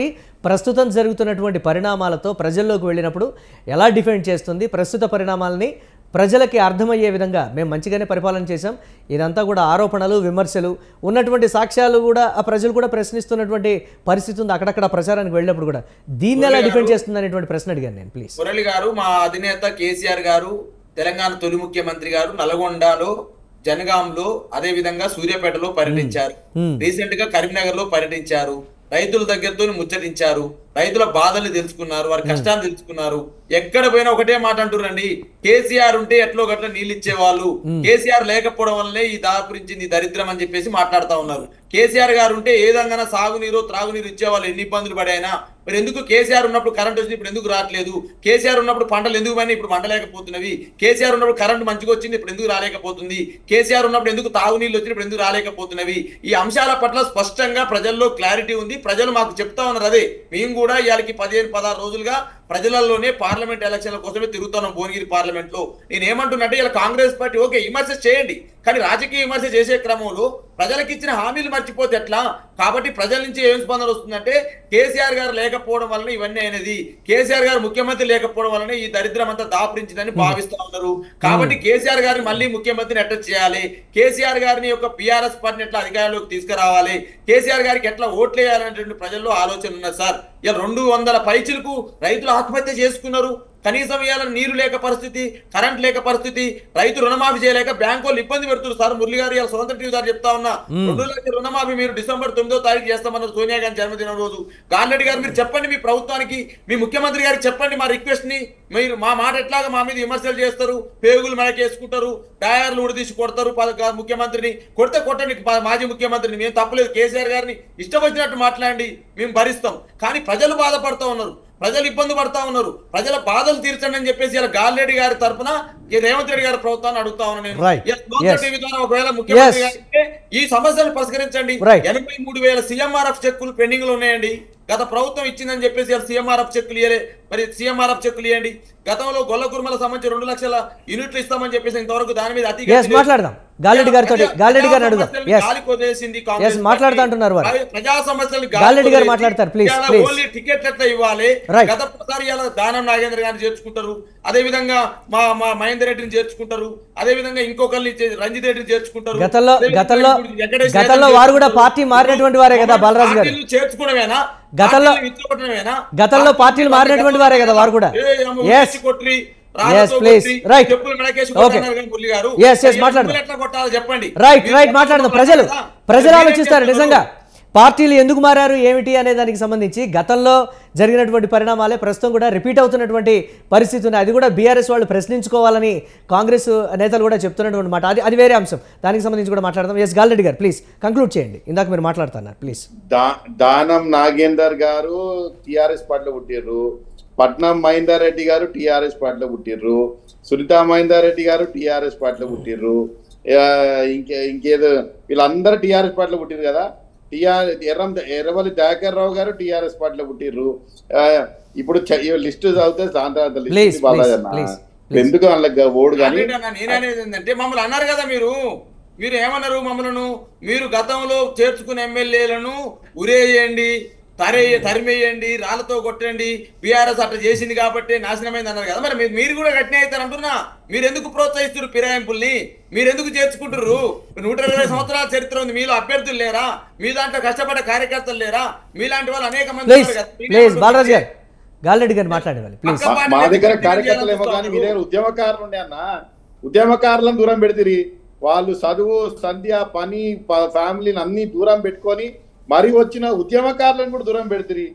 S1: ప్రస్తుతం జరుగుతున్నటువంటి పరిణామాలతో ప్రజల్లోకి వెళ్ళినప్పుడు ఎలా డిఫెండ్ చేస్తుంది ప్రస్తుత పరిణామాలని ప్రజలకి అర్థమయ్యే విధంగా మేము మంచిగానే పరిపాలన చేశాం ఇదంతా కూడా ఆరోపణలు విమర్శలు ఉన్నటువంటి సాక్ష్యాలు కూడా ఆ ప్రజలు కూడా ప్రశ్నిస్తున్నటువంటి పరిస్థితి ఉంది అక్కడక్కడ ప్రచారానికి వెళ్ళినప్పుడు కూడా దీన్ని ఎలా డిఫెండ్ చేస్తుంది అనేటువంటి ప్రశ్న అడిగాను నేను ప్లీజ్
S2: మురళి గారు మా అధినేత కేసీఆర్ గారు తెలంగాణ తొలి ముఖ్యమంత్రి గారు నల్గొండలో జనగాంలో అదే విధంగా సూర్యాపేటలో పర్యటించారు
S1: Hmm.
S2: రీసెంట్ గా కరీంనగర్ లో పర్యటించారు రైతుల దగ్గరతో ముచ్చటించారు రైతుల బాధలు తెలుసుకున్నారు వారి కష్టాలు తెలుసుకున్నారు ఎక్కడ పోయినా ఒకటే మాట అంటున్నారండి కేసీఆర్ ఉంటే ఎట్లో గట్ల నీళ్ళు ఇచ్చేవాళ్ళు కేసీఆర్ లేకపోవడం వల్లనే ఈ దాపురించింది ఈ దరిద్రం అని చెప్పేసి మాట్లాడుతా ఉన్నారు కేసీఆర్ గారు ఉంటే ఏ విధంగా సాగునీరు త్రాగునీరు ఇచ్చేవాళ్ళు ఎన్ని ఇబ్బందులు పడైనా మరి ఎందుకు కేసీఆర్ ఉన్నప్పుడు కరెంట్ వచ్చింది ఇప్పుడు ఎందుకు రావట్లేదు కేసీఆర్ ఉన్నప్పుడు పంటలు ఎందుకు పోయినా ఇప్పుడు పండలేకపోతున్నవి కేసీఆర్ ఉన్నప్పుడు కరెంట్ మంచిగా వచ్చింది ఇప్పుడు ఎందుకు రాలేకపోతుంది కేసీఆర్ ఉన్నప్పుడు ఎందుకు తాగునీళ్ళు వచ్చింది ఇప్పుడు ఎందుకు రాలేకపోతున్నవి ఈ అంశాల పట్ల స్పష్టంగా ప్రజల్లో క్లారిటీ ఉంది ప్రజలు మాకు చెప్తా ఉన్నారు అదే మేము కూడా ఇవాళకి పదిహేను పదహారు రోజులుగా ప్రజలలోనే పార్లమెంట్ ఎలక్షన్ల కోసమే తిరుగుతున్నాం భువనగిరి పార్లమెంట్ లో నేను ఏమంటున్నట్టే ఇలా కాంగ్రెస్ పార్టీ ఓకే విమర్శ చేయండి కానీ రాజకీయ విమర్శ చేసే క్రమంలో ప్రజలకు ఇచ్చిన హామీలు మర్చిపోతే ఎట్లా కాబట్టి ప్రజల నుంచి ఏం స్పందన వస్తుందంటే కేసీఆర్ గారు లేకపోవడం వలన ఇవన్నీ అయినది కేసీఆర్ గారు ముఖ్యమంత్రి లేకపోవడం వలన ఈ దరిద్రం అంతా దాపురించిందని భావిస్తా ఉన్నారు కాబట్టి కేసీఆర్ గారిని మళ్ళీ ముఖ్యమంత్రిని ఎట్లా చేయాలి కేసీఆర్ గారిని యొక్క పిఆర్ఎస్ పార్టీని ఎట్లా అధికారంలోకి తీసుకురావాలి కేసీఆర్ గారికి ఎట్లా ఓట్లు వేయాలనేటువంటి ప్రజల్లో ఆలోచన ఉన్నది సార్ ఇలా రెండు వందల పైచులకు రైతులు ఆత్మహత్య చేసుకున్నారు కనీసం ఇవాళ నీరు లేక పరిస్థితి కరెంట్ లేక పరిస్థితి రైతు రుణమాఫీ చేయలేక బ్యాంకు వాళ్ళు ఇబ్బంది పెడుతున్నారు సార్ మురళి గారు ఇవాళ స్వతంత్ర టీవీ గారు చెప్తా ఉన్నా రెండు లక్షల రుణమాఫీ మీరు డిసెంబర్ తొమ్మిదో తారీఖు చేస్తామన్నారు సోనియా గాంధీ జన్మదినం రోజు గాంధీ గారు మీరు చెప్పండి మీ ప్రభుత్వానికి మీ ముఖ్యమంత్రి గారికి చెప్పండి మా రిక్వెస్ట్ ని మీరు మా మాట ఎట్లాగా మా మీద విమర్శలు చేస్తారు పేగులు మెడకేసుకుంటారు టైర్లు ఉడదీసి కొడతారు పద- గా- ముఖ్యమంత్రిని కొడితే కొట్టండి పా- మాజీ ముఖ్యమంత్రిని మేము తప్పలేదు కేసీఆర్ గారిని ఇష్టం వచ్చినట్టు మాట్లాడండి మేము భరిస్తాం కానీ ప్రజలు బాధపడతా ఉన్నారు ప్రజలు ఇబ్బంది పడతా ఉన్నారు ప్రజల బాధలు తీర్చండి అని చెప్పేసి ఇలా గాలిరెడ్డి గారి తరపున ఈ రేవంత్ రెడ్డి గారి ప్రభుత్వాన్ని అడుగుతా ఉన్నాను నేను
S1: Right.
S2: ఇలా స్వతంత్ర
S1: Yes.
S2: టీవీ ద్వారా ఒకవేళ ముఖ్యమంత్రి
S1: Yes.
S2: గారికి ఈ సమస్యలు పరిష్కరించండి
S1: Right.
S2: ఎనభై మూడు వేల సీఎంఆర్ఎఫ్ చెక్కులు పెండింగ్ లో ఉన్నాయండి గత ప్రభుత్వం ఇచ్చిందని చెప్పేసి ఇలా సీఎంఆర్ఎఫ్ చెక్కులు ఇయ్యలే మరి సీఎంఆర్ఎఫ్ చెక్కులు ఇవ్వండి గతంలో గొల్ల కుర్మల సంబంధించి రెండు లక్షల యూనిట్లు ఇస్తామని చెప్పేసి ఇంతవరకు దాని మీద అతి
S1: Yes, మాట్లాడదాం. గాలిరెడ్డి గారితో గాలిరెడ్డి గారిని అడుగుదాం. Yes. Yes, మాట్లాడుతా అంటున్నారు వారు.
S2: ప్రజా సమస్యలు
S1: గాలిరెడ్డి గారు మాట్లాడతారు, please, please.
S2: ఓన్లీ టికెట్ ఎట్లా ఇవ్వాలి
S1: Right.
S2: గత ఒకసారి ఇలా దానం నాగేంద్ర గారిని చేర్చుకుంటారు అదే విధంగా మా మా మహేందర్ రెడ్డిని చేర్చుకుంటారు అదే విధంగా ఇంకొకరిని చే- రంజిత్ రెడ్డిని చేర్చుకుంటారు
S1: గతంలో
S2: అదే విధంగా
S1: గతంలో
S2: ఇప్పుడు వెంకటేష్
S1: గతంలో
S2: యాదవ్
S1: వారు కూడా
S2: చేర్చుకుంటారు.
S1: పార్టీ మారినటువంటి వారే కదా బాలరాజు గారు
S2: పార్టీలు చేర్చుకోవడమేనా
S1: గతంలో-
S2: పార్టీలు విత్తుకోవడమేనా?
S1: గతంలో పార్టీలు మారినటువంటి వారే కదా వారు కూడా.
S2: ఏ, ఏమో
S1: Yes.
S2: ఉరిచి కొట్రి,
S1: Yes,
S2: రాళ్ళతో
S1: please.
S2: కొట్టి,
S1: Right.
S2: చెప్పులు మెడకేసి
S1: Okay.
S2: కొట్టన్నారు కదా మురళి గారు.
S1: Yes, yes,
S2: మరి
S1: మాట్లాడదాం.
S2: చెప్పులు ఎట్లా కొట్టాలో చెప్పండి
S1: రైట్
S2: మీరు
S1: రైట్
S2: చెప్పులు
S1: మాట్లాడదాం
S2: కొట్టాలి
S1: ప్రజలు
S2: కదా?
S1: ప్రజలు
S2: మీరేం
S1: ఆలోచిస్తారు
S2: చేస్తారు?
S1: నిజంగా పార్టీలు ఎందుకు మారారు ఏమిటి అనే దానికి సంబంధించి గతంలో జరిగినటువంటి పరిణామాలే ప్రస్తుతం కూడా రిపీట్ అవుతున్నటువంటి పరిస్థితి ఉంది అది కూడా బీఆర్ఎస్ వాళ్ళు ప్రశ్నించుకోవాలని కాంగ్రెస్ నేతలు కూడా చెప్తున్నటువంటి మాట అది అది వేరే అంశం దానికి సంబంధించి కూడా మాట్లాడదాం ఎస్ గాల్రెడ్డి గారు ప్లీజ్ కంక్లూడ్ చేయండి ఇందాక మీరు మాట్లాడుతున్నారు ప్లీజ్
S3: దా దానం నాగేందర్ గారు టిఆర్ఎస్ పార్టీలో పుట్టిర్రు పట్నం మహేందర్ రెడ్డి గారు టిఆర్ఎస్ పార్టీలో పుట్టిర్రు సునీతా మహేందర్ రెడ్డి గారు టిఆర్ఎస్ పార్టీలో పుట్టిర్రు ఆ, ఇంకే ఇంకేదో వీళ్ళందరూ టిఆర్ఎస్ పార్టీలో పుట్టిర్రు కదా టిఆర్ ఎర్రం ఎర్రవల్లి దయాకర్ రావు గారు టిఆర్ఎస్ పార్టీలో పుట్టిర్రు ఆ, ఇప్పుడు లిస్ట్ చదివితే దాని తర్వాత
S1: Please,
S3: లిస్ట్ బాలాజీ
S1: please,
S3: అన్న.
S1: please, please.
S3: ఎందుకు అందులో ఓడు కానీ
S2: ఆల్రెడీ అన్న నేననేది ఏంటంటే మమ్మల్ని అన్నారు కదా మీరు మీరు ఏమన్నారు మమ్మల్ని మీరు గతంలో చేర్చుకున్న ఎమ్మెల్యేలను ఉరేయండి తరే తరిమేయండి రాళ్లతో కొట్టండి బీఆర్ఎస్ అట్లా చేసింది కాబట్టి నాశనమైంది అన్నారు కదా మరి మీరు- మీరు కూడా గట్టినే అవుతారు అంటున్నా మీరు ఎందుకు ప్రోత్సహిస్తున్నారు ఫిరాయింపుల్ని మీరు ఎందుకు చేర్చుకుంటారు నూట ఇరవై సంవత్సరాల చరిత్ర ఉంది మీలో అభ్యర్థులు లేరా మీ దాంట్లో కష్టపడ్డ కార్యకర్తలు లేరా మీలాంటి వాళ్ళు అనేక మంది
S1: ప్లీజ్
S2: ఉన్నారు కదా.
S1: ప్లీజ్ బాలరాజు గారు గాల్రెడ్డి గారు మాట్లాడేవాళ్ళు ప్లీజ్
S2: పక్క
S3: మా-
S2: పార్టీ
S3: మా దగ్గర
S2: వ్యక్తిగత
S3: కార్యకర్తలు ఏమో కానీ మీ దగ్గర ఉద్యమకారులు ఉండే అన్న ఉద్యమకారులను దూరం పెడితిరి వాళ్ళు చదువు సంధ్య పని ప- ఫ్యామిలీని అన్ని దూరం పెట్టుకొని మరి వచ్చిన ఉద్యమకారులను కూడా దూరం పెడితిరి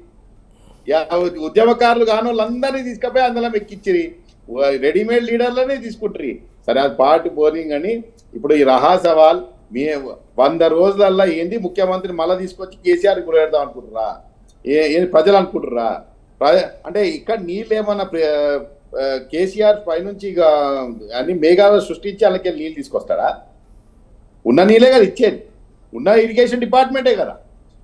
S3: యా- ఉద్యమకారులు కాని వాళ్ళందరినీ తీసుకుపోయి అందులో ఎక్కిచ్చిరి రెడీమేడ్ లీడర్లనే తీసుకుంటారు సరే అది పార్టీ బోరింగ్ అని ఇప్పుడు ఈ రహా సవాల్ మీ వంద రోజులల్లా ఏంది ముఖ్యమంత్రి మళ్ళీ తీసుకొచ్చి కేసీఆర్ గురి పెడదాం అనుకుంటురా ఏ ఏంది ప్రజలు అనుకుంటురా ప్ర- అంటే ఇక్కడ నీళ్ళు ఏమన్నా ప్ర- ఆ, కేసీఆర్ పైనుంచి ఇక అన్ని మేఘాలు సృష్టించి వాళ్ళకి నీళ్ళు తీసుకొస్తాడా ఉన్న నీళ్ళే కదా ఇచ్చేది ఉన్న ఇరిగేషన్ డిపార్ట్మెంటే కదా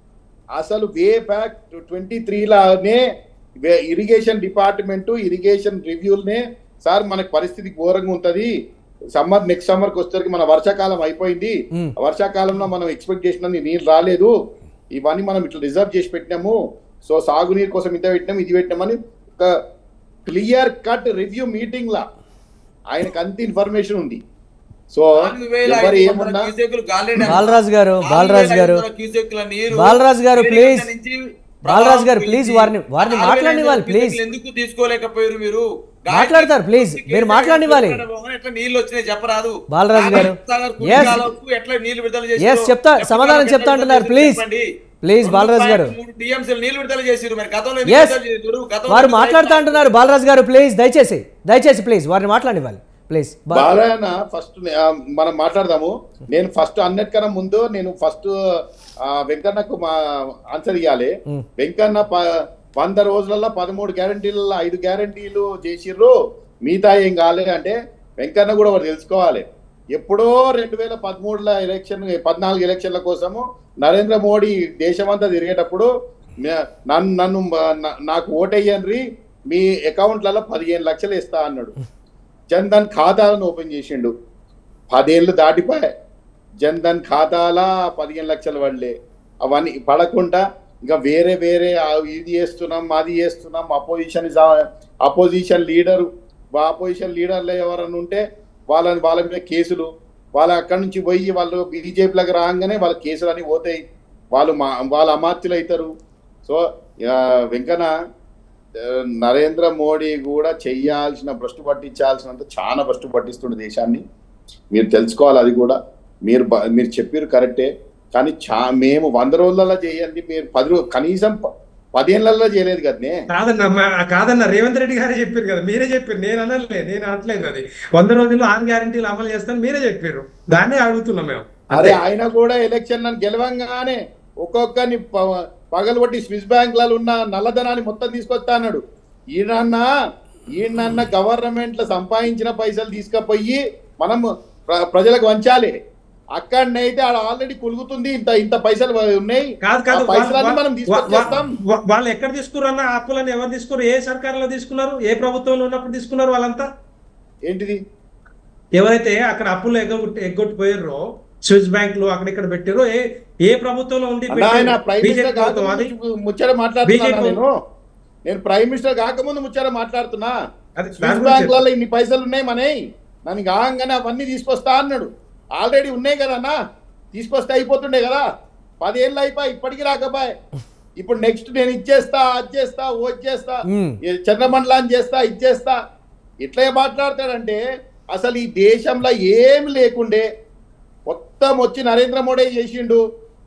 S3: అసలు వే బ్యాక్ ట్వంటీ త్రీలోనే ఇరిగేషన్ డిపార్ట్మెంట్ ఇరిగేషన్ రివ్యూల్నే సార్ మనకి పరిస్థితి ఘోరంగా ఉంటది సమ్మర్ నెక్స్ట్ సమ్మర్కి వచ్చేసరికి మన వర్షాకాలం అయిపోయింది
S1: Hmm.
S3: వర్షాకాలంలో మనం ఎక్స్పెక్ట్ చేసిన నీళ్ళు రాలేదు ఇవన్నీ మనం ఇట్లా రిజర్వ్ చేసి పెట్టినాము సో సాగునీరు కోసం ఇంత పెట్టినాం ఇది పెట్టినామని ఒక క్లియర్ కట్ రివ్యూ మీటింగ్ లా ఆయనకు అంత ఇన్ఫర్మేషన్ ఉంది సో
S2: నాలుగు వేల
S3: ఎవరు
S2: ఐదు వందల
S3: ఏమున్నా
S2: క్యూసెక్కులు గాలిలో
S1: బాలరాజు గారు,
S2: నాలుగు
S1: బాలరాజు
S2: వేల
S1: గారు.
S2: ఐదు వందల క్యూసెక్కుల నీరు
S1: బాలరాజు గారు,
S2: వేరే
S1: ప్లీజ్.
S2: గంట నుంచి
S1: బాలరాజు గారు,
S2: ప్రవాహం
S1: ప్లీజ్
S2: గురించి
S1: వారిని- వారిని
S2: నాలుగు వేల ఐదు
S1: మాట్లాడనివ్వాలి,
S2: వందల
S1: ప్లీజ్.
S2: క్యూసెక్కులు ఎందుకు తీసుకోలేకపోయారు మీరు
S1: మాట్లాడతారు, ప్లీజ్. మీరు మాట్లాడనివ్వాలి.
S2: ఎట్లా నీళ్ళు వచ్చినాయి చెప్పరాదు
S1: బాలరాజు గారు.
S2: సాగర్
S1: Yes.
S2: కుడికాలకు ఎట్లా నీళ్లు విడుదల చేసిర్రు?
S1: Yes, చెప్తా-
S2: ఎప్పుడు
S1: సమాధానం
S2: ఎట్లా
S1: చెప్తా
S2: విడుదల
S1: అంటున్నారు,
S2: చేసిర్రు
S1: please.
S2: చెప్పండి.
S1: Please,
S2: రెండు
S1: బాలరాజు గారు.
S2: పాయింట్ మూడు TMCలు నీళ్లు విడుదల చేసిర్రు మరి గతంలో ఎందుకు
S1: Yes.
S2: విడుదల చేయలేదు? గతంలో
S1: వారు
S2: ఎందుకు
S1: మాట్లాడుతూ
S2: రైతు-
S1: అంటున్నారు బాలరాజు గారు ప్లీజ్ దయచేసి దయచేసి ప్లీజ్ వారిని మాట్లాడివ్వాలి ప్లీజ్
S3: బాలయ్య ఫస్ట్ మనం మాట్లాడదాము నేను ఫస్ట్ అన్నిటికన్నా ముందు నేను ఫస్ట్ వెంకన్నకు మా ఆన్సర్ ఇవ్వాలి
S1: మ్.
S3: వెంకన్న ప- వంద రోజులలో పదమూడు గ్యారంటీలలో ఐదు గ్యారంటీలు చేసిర్రు మిగతా ఏం కాలేదు అంటే వెంకన్న కూడా ఒకటి తెలుసుకోవాలి ఎప్పుడో రెండు వేల పదమూడుల ఎలక్షన్ పద్నాలుగు ఎలక్షన్ల కోసము నరేంద్ర మోడీ దేశమంతా తిరిగేటప్పుడు నే- నన్ను నన్ను నా- నాకు ఓటేయండి మీ అకౌంట్లలో పదిహేను లక్షలు ఇస్తా అన్నాడు జన్ధన్ ఖాతాలను ఓపెన్ చేసిండు పదేళ్ళు దాటిపోయాయి జన్ధన్ ఖాతాల పదిహేను లక్షలు పడలే అవన్నీ పడకుండా ఇంకా వేరే వేరే ఆ ఇది చేస్తున్నాం అది చేస్తున్నాం అపోజిషన్ అపోజిషన్ లీడరు అపోజిషన్ లీడర్లు ఎవరైనా ఉంటే వాళ్ళని వాళ్ళ మీద కేసులు వాళ్ళ అక్కడి నుంచి పోయి వాళ్ళు బీజేపీలకు రాగానే వాళ్ళ కేసులు అని పోతాయి వాళ్ళు మా వాళ్ళ అమాత్యులు అవుతారు సో ఆ, వెంకన్న ఆ, నరేంద్ర మోడీ కూడా చెయ్యాల్సిన భ్రష్టు పట్టించాల్సినంత చాలా భ్రష్టు పట్టిస్తుండే దేశాన్ని మీరు తెలుసుకోవాలి అది కూడా మీరు బ- మీరు చెప్పారు కరెక్టే కానీ చా మేము వంద రోజులలో చేయండి మీరు పది రో కనీసం ప- పదేళ్లలో చేయలేదు కదనే
S4: కాదన్న మా- కాదన్న రేవంత్ రెడ్డి గారే చెప్పారు కదా మీరే చెప్పారు నేను అనలే నేను అనట్లేదు అది వంద రోజుల్లో ఆరు గ్యారంటీలు అమలు చేస్తాను మీరే చెప్పారు దాన్నే అడుగుతున్నాం మేము
S3: అరే ఆయన కూడా ఎలక్షన్ గెలవంగానే ఒక్కొక్కరిని ప- పగలగొట్టి స్విస్ బ్యాంకులలో ఉన్న నల్లధనాన్ని మొత్తం తీసుకొస్తా అన్నాడు ఈయనన్న ఈయనన్న గవర్నమెంట్ లో సంపాదించిన పైసలు తీసుకుపోయి మనం ప్ర- ప్రజలకు వంచాలి అక్కడనైతే ఆడ ఆల్రెడీ కులుగుతుంది ఇంత ఇంత పైసలు ఉన్నాయి
S4: కాదు కాదు
S3: ఆ పైసలన్నీ
S4: వాళ్ళ-
S3: మనం
S4: వా-
S3: తీసుకొచ్చేస్తాం
S4: వా- వాళ్ళు ఎక్కడ తీసుకున్నారు ఆ అప్పులను ఎవరు తీసుకున్నారు ఏ సర్కారులో తీసుకున్నారు ఏ ప్రభుత్వంలో ఉన్నప్పుడు తీసుకున్నారు వాళ్ళంతా
S3: ఏంటిది
S4: ఎవరైతే అక్కడ అప్పులు ఎగ్గొట్టి ఎగ్గొట్టిపోయారో స్విస్ బ్యాంక్ లో అక్కడ ఇక్కడ పెట్టారో ఏ ఏ ప్రభుత్వంలో ఉండి
S3: అన్న ఆయన ప్రైమ్
S4: బీజేపీ
S3: మినిస్టర్
S4: ప్రభుత్వం అది
S3: కాకముందు ముచ్చట మాట్లాడుతున్నా
S4: బీజేపీ
S3: నేను నేను ప్రైమ్ మినిస్టర్ కాకముందు ముచ్చట మాట్లాడుతున్నా
S4: అది
S3: స్విస్
S4: దాని
S3: బ్యాంక్
S4: గురించి
S3: లలో ఇన్ని పైసలు ఉన్నాయి మనయి నన్ను కాగానే అవన్నీ తీసుకొస్తా అన్నాడు ఆల్రెడీ ఉన్నాయి కదా అన్న తీసుకొస్తే అయిపోతుండే కదా పదేళ్ళు అయిపోయి ఇప్పటికి రాకపోయి ఇప్పుడు నెక్స్ట్ నేను ఇచ్చేస్తా అది చేస్తా ఓ చేస్తా
S1: మ్మ్.
S3: చంద్రమండలాన్ని చేస్తా ఇచ్చేస్తా ఇట్లా మాట్లాడతాడంటే అసలు ఈ దేశంలో ఏం లేకుండే మొత్తం వచ్చి నరేంద్ర మోడీ చేసిండు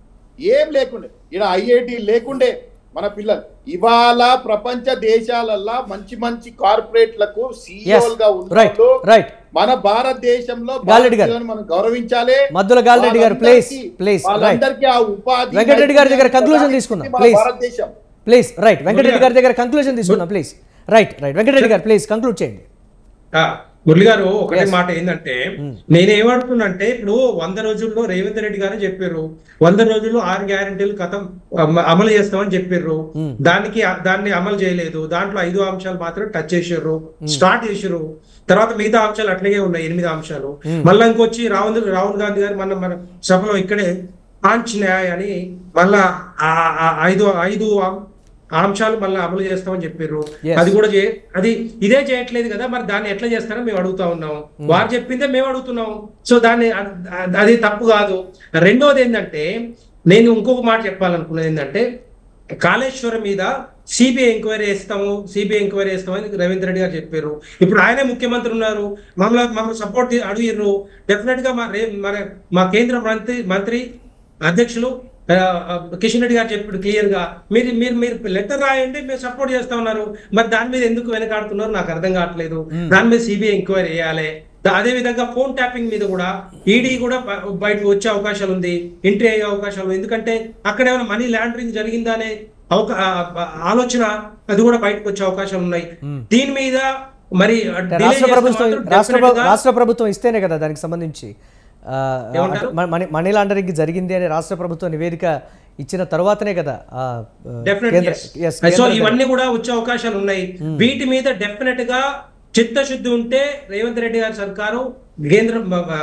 S3: ఏం లేకుండే ఇక్కడ ఐఐటి లేకుండే మన పిల్లలు ఇవాళ ప్రపంచ దేశాలల్లో మంచి మంచి కార్పొరేట్లకు
S1: ఎస్
S3: సీఈఓలుగా
S1: రైట్
S3: ఉన్నప్పుడు
S1: రైట్
S3: మన భారతదేశంలో
S1: గాలిరెడ్డి గారు.
S3: భారతీయులను మనం గౌరవించాలి
S1: మద్దుల గాలిరెడ్డి గారు ప్లీజ్
S3: వాళ్ళందరికీ-
S1: ప్లీజ్ రైట్
S3: వాళ్ళందరికీ ఆ ఉపాధి
S1: వెంకటరెడ్డి గారి దగ్గర conclusion తీసుకుందాం,
S3: మన
S1: please.
S3: భారతదేశం
S1: ప్లీజ్ రైట్ వెంకటరెడ్డి గారి దగ్గర కంక్లూజన్ తీసుకుందాం ప్లీజ్ రైట్ రైట్ వెంకటరెడ్డి గారు ప్లీజ్ కంక్లూడ్ చేయండి
S4: ఆ, మురళి గారు ఒకటే
S1: Yes.
S4: మాట ఏంటంటే నేను ఏమంటున్నానంటే ఇప్పుడు వంద రోజుల్లో రేవంత్ రెడ్డి గారు చెప్పారు వంద రోజుల్లో ఆరు గ్యారంటీలు కథం అమ- అమలు చేస్తామని చెప్పారు
S1: Hmm.
S4: దానికి దాన్ని అమలు చేయలేదు దాంట్లో ఐదు అంశాలు మాత్రం టచ్ చేసారు స్టార్ట్ చేసారు తర్వాత మిగతా అంశాలు అట్లాగే ఉన్నాయి ఎనిమిది అంశాలు మళ్ళా ఇంకొచ్చి రాహుల్ రాహుల్ గాంధీ గారు మన మన సభలో ఇక్కడే ఆంఛనాయ్ అని మళ్ళా ఆ- ఆ ఐదు ఐదు అం- ఆ అంశాలు మళ్ళీ అమలు చేస్తామని చెప్పారు
S1: Yes.
S4: అది కూడా చే అది ఇదే చేయట్లేదు కదా మరి దాన్ని ఎట్లా చేస్తారో మేము అడుగుతా ఉన్నాం వారు చెప్పిందే మేము అడుగుతున్నాం సో దాన్ని అ- అ- అది తప్పు కాదు రెండోది ఏంటంటే నేను ఇంకొక మాట చెప్పాలనుకున్నది ఏంటంటే కాళేశ్వరం మీద సిబిఐ ఎంక్వైరీ చేస్తాము సిబిఐ ఎంక్వైరీ చేస్తామని రేవంత్ రెడ్డి గారు చెప్పారు ఇప్పుడు ఆయనే ముఖ్యమంత్రి ఉన్నారు మమ్మల్ని మమ్మల్ని సపోర్ట్ అడిగిర్రు డెఫినెట్ గా మా రే- మన మా కేంద్ర మంత్రి మంత్రి అధ్యక్షులు ఆ, ఆ, కిషన్ రెడ్డి గారు చెప్పాడు క్లియర్ గా మీరు మీరు మీరు లెటర్ రాయండి మీరు సపోర్ట్ చేస్తా ఉన్నారు మరి దాని మీద ఎందుకు వెనకాడుతున్నారు నాకు అర్థం కావట్లేదు దాని మీద సిబిఐ ఎంక్వైరీ చేయాలి దా- అదే విధంగా ఫోన్ ట్యాపింగ్ మీద కూడా ఈడీ కూడా బ- బయటకు వచ్చే అవకాశాలు ఉంది ఎంట్రీ అయ్యే అవకాశాలు ఉంది ఎందుకంటే అక్కడ ఏమైనా మనీ లాండరింగ్ జరిగిందా అనే అవకా ఆ- ఆ- ఆలోచన అది కూడా బయటకు వచ్చే అవకాశాలు ఉన్నాయి దీని మీద మరి delay
S1: రాష్ట్ర
S4: చేస్తే
S1: ప్రభుత్వం
S4: మాత్రం
S1: రాష్ట్ర ప్ర-
S4: definitely గా-
S1: రాష్ట్ర ప్రభుత్వం ఇస్తేనే కదా దానికి సంబంధించి ఆ,
S4: ఏమంటారు?
S1: మ- మనీ మనీ లాండరింగ్ జరిగింది అని రాష్ట్ర ప్రభుత్వం నివేదిక ఇచ్చిన తర్వాతనే కదా ఆ, ఆ,
S4: డెఫినెట్
S1: కేంద్ర yes,
S4: సో
S1: కేంద్ర
S4: ఇవన్నీ కూడా వచ్చే అవకాశాలు ఉన్నాయి వీటి మీద డెఫినెట్ గా చిత్తశుద్ధి ఉంటే రేవంత్ రెడ్డి గారి సర్కారు కేంద్ర మ- మ-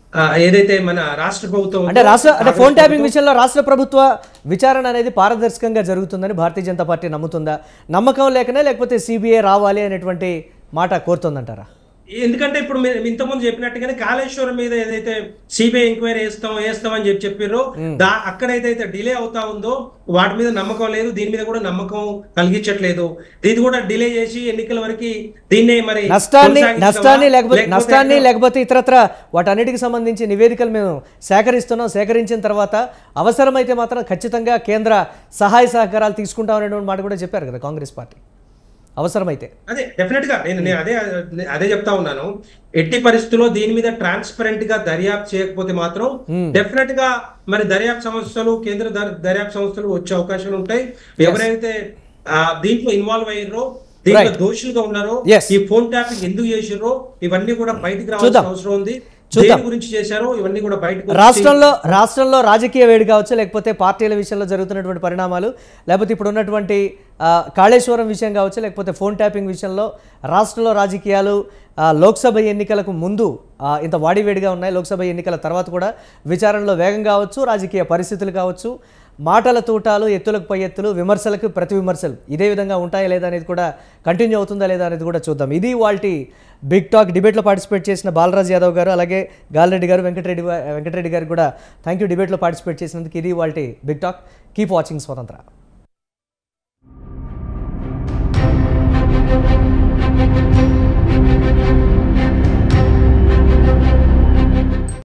S4: ఆ, ఏదైతే మన రాష్ట్ర ప్రభుత్వం
S1: అంటే
S4: ఉందో,
S1: రాష్ట్ర అంటే
S4: కాంగ్రెస్
S1: ఫోన్ ట్యాపింగ్
S4: ప్రభుత్వం-
S1: విషయంలో రాష్ట్ర ప్రభుత్వ విచారణ అనేది పారదర్శకంగా జరుగుతుందని భారతీయ జనతా పార్టీ నమ్ముతుందా నమ్మకం లేకనే లేకపోతే సిబిఐ రావాలి అనేటువంటి మాట కోరుతుందంటారా
S4: ఎందుకంటే ఇప్పుడు మీరు ఇంతకుముందు చెప్పినట్టుగానే కాళేశ్వరం మీద ఏదైతే సిబిఐ ఎంక్వైరీ వేస్తాం వేస్తాం అని చెప్పి చెప్పారో దా అక్కడైతే డిలే అవుతా ఉందో వాటి మీద నమ్మకం లేదు దీని మీద కూడా నమ్మకం కలిగించట్లేదు దీన్ని కూడా డిలే చేసి ఎన్నికల వరకు దీన్నే మరి
S1: నష్టాన్ని
S4: కొనసాగించడమా?
S1: నష్టాన్ని లేకపోతే
S4: లేకపోతే
S1: నష్టాన్ని
S4: ఎక్కడ-
S1: లేకపోతే ఇతరత్ర వాటన్నిటికి సంబంధించి నివేదికలు మేము సేకరిస్తున్నాం సేకరించిన తర్వాత అవసరమైతే మాత్రం ఖచ్చితంగా కేంద్ర సహాయ సహకారాలు తీసుకుంటాం అనేటువంటి మాట కూడా చెప్పారు కదా కాంగ్రెస్ పార్టీ అవసరమైతే
S4: అదే డెఫినెట్ గా నేను నేను అదే అదే చెప్తా ఉన్నాను ఎట్టి పరిస్థితుల్లో దీని మీద ట్రాన్స్పరెంట్ గా దర్యాప్తు చేయకపోతే మాత్రం డెఫినెట్ గా మరి దర్యాప్తు సంస్థలు కేంద్ర దర్- దర్యాప్తు సంస్థలు వచ్చే అవకాశాలు ఉంటాయి ఎవరైతే ఆ, దీంట్లో ఇన్వాల్వ్ అయ్యారో దీంట్లో
S1: Right.
S4: దోషులుగా ఉన్నారో
S1: Yes.
S4: ఈ ఫోన్ ట్యాపింగ్ ఎందుకు చేసిర్రో ఇవన్నీ కూడా బయటికి
S1: చూద్దాం.
S4: రావాల్సిన అవసరం ఉంది
S1: చూద్దాం.
S4: దేని గురించి చేశారో ఇవన్నీ కూడా బయటకు వచ్చి-
S1: రాష్ట్రంలో రాష్ట్రంలో రాజకీయ వేడి కావచ్చు లేకపోతే పార్టీల విషయంలో జరుగుతున్నటువంటి పరిణామాలు లేకపోతే ఇప్పుడు ఉన్నటువంటి ఆ, కాళేశ్వరం విషయం కావచ్చు లేకపోతే ఫోన్ ట్యాపింగ్ విషయంలో రాష్ట్రంలో రాజకీయాలు ఆ, లోక్సభ ఎన్నికలకు ముందు ఆ, ఇంత వాడివేడిగా ఉన్నాయి లోక్సభ ఎన్నికల తర్వాత కూడా విచారణలో వేగం కావచ్చు రాజకీయ పరిస్థితులు కావచ్చు మాటల తూటాలు ఎత్తులకు పై ఎత్తులు విమర్శలకు ప్రతి విమర్శలు ఇదే విధంగా ఉంటాయా లేదా అనేది కూడా కంటిన్యూ అవుతుందా లేదా అనేది కూడా చూద్దాం ఇది వాళ్ళ బిగ్ టాక్ డిబేట్లో పార్టిసిపేట్ చేసిన బాలరాజ్ యాదవ్ గారు అలాగే గాలిరెడ్డి గారు వెంకటరెడ్డి వా- వెంకటరెడ్డి గారు కూడా థ్యాంక్ యూ డిబేట్లో పార్టిసిపేట్ చేసినందుకు ఇది వాళ్ళ బిగ్ టాక్ కీప్ వాచింగ్ స్వతంత్ర